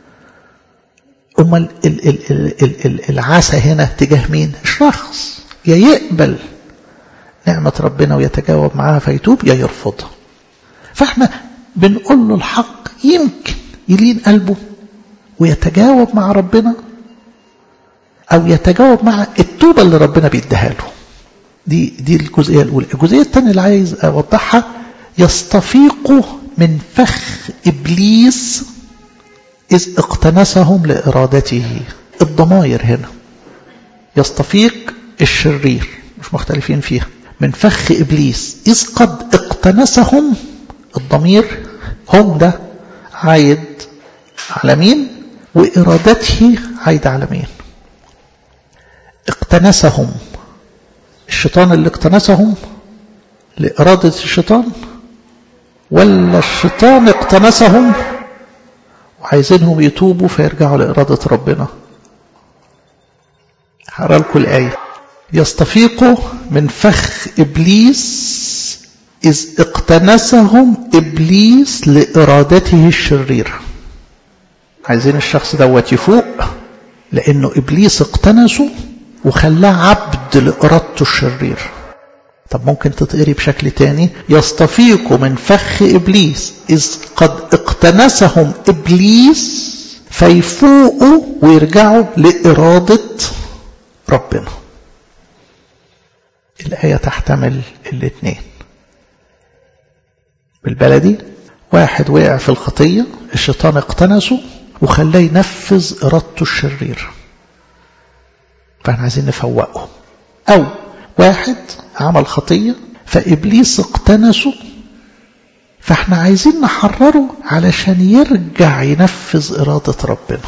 أمال العسى هنا تجاه مين الشخص يا يقبل نعمة ربنا ويتجاوب معاها فيتوب يا يرفضها فاحنا بنقول له الحق يمكن يلين قلبه ويتجاوب مع ربنا أو يتجاوب مع التوبة اللي ربنا بيديها له دي دي الجزئية الأولى الجزئية الثانية اللي عايز أوضحها يستفيق من فخ إبليس إذ اقتنسهم لإرادته الضمائر هنا يستفيق الشرير مش مختلفين فيها من فخ إبليس إذ قد اقتنسهم الضمير هم ده عايد على مين وإرادته عايد على مين اقتنسهم الشيطان اللي اقتنسهم لإرادة الشيطان ولا الشيطان اقتنسهم وعايزينهم يتوبوا فيرجعوا لإرادة ربنا هقرا لكم الآية يستفيقوا من فخ إبليس إذ اقتنسهم إبليس لإرادته الشريرة عايزين الشخص دوت يفوق لأنه إبليس اقتنسه وخلاه عبد لإرادته الشريرة طب ممكن تتقري بشكل تاني يستفيق من فخ إبليس إذ قد اقتنسهم إبليس فيفوقوا ويرجعوا لإرادة ربنا الآية تحتمل الاثنين بالبلدي واحد وقع في الخطية الشيطان اقتنسه وخلاه ينفذ إرادته الشريرة فاحنا عايزين نفوقه أو واحد عمل خطية فإبليس اقتنسه فاحنا عايزين نحرره علشان يرجع ينفذ إرادة ربنا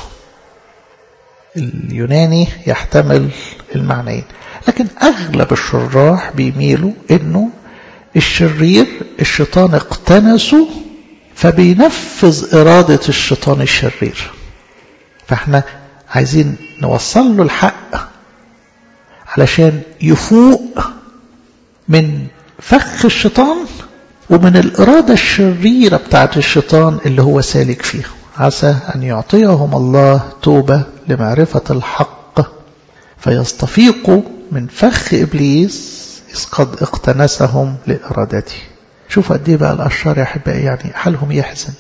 اليوناني يحتمل المعنيين لكن أغلب الشراح بيميلوا إنه الشرير الشيطان اقتنسه فبينفذ إرادة الشيطان الشرير فاحنا عايزين نوصل له الحق علشان يفوق من فخ الشيطان ومن الإرادة الشريرة بتاعت الشيطان اللي هو سالك فيها عسى أن يعطيهم الله توبة لمعرفة الحق فيستفيقوا من فخ إبليس إذ قد اقتنسهم لإرادته شوف قد ايه بقى الأشرار يا أحبائي يعني حالهم يحزن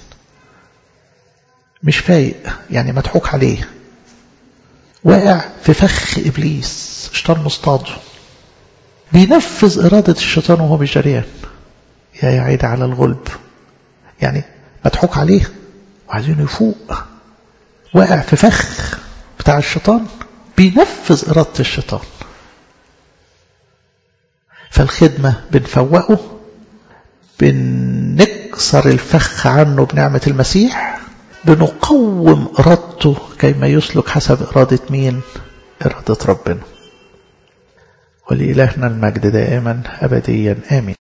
مش فايق يعني مضحوك عليه واقع في فخ إبليس شيطان مصطاده بينفذ إرادة الشيطان وهو مش جريان يا يعيد على الغلب يعني مضحوك عليه وعايزينه يفوق واقع في فخ بتاع الشيطان بينفذ إرادة الشيطان فالخدمة بنفوقه بنكسر الفخ عنه بنعمة المسيح بنقوم إرادته كيما يسلك حسب إرادة مين إرادة ربنا ولإلهنا المجد دائما أبديا آمين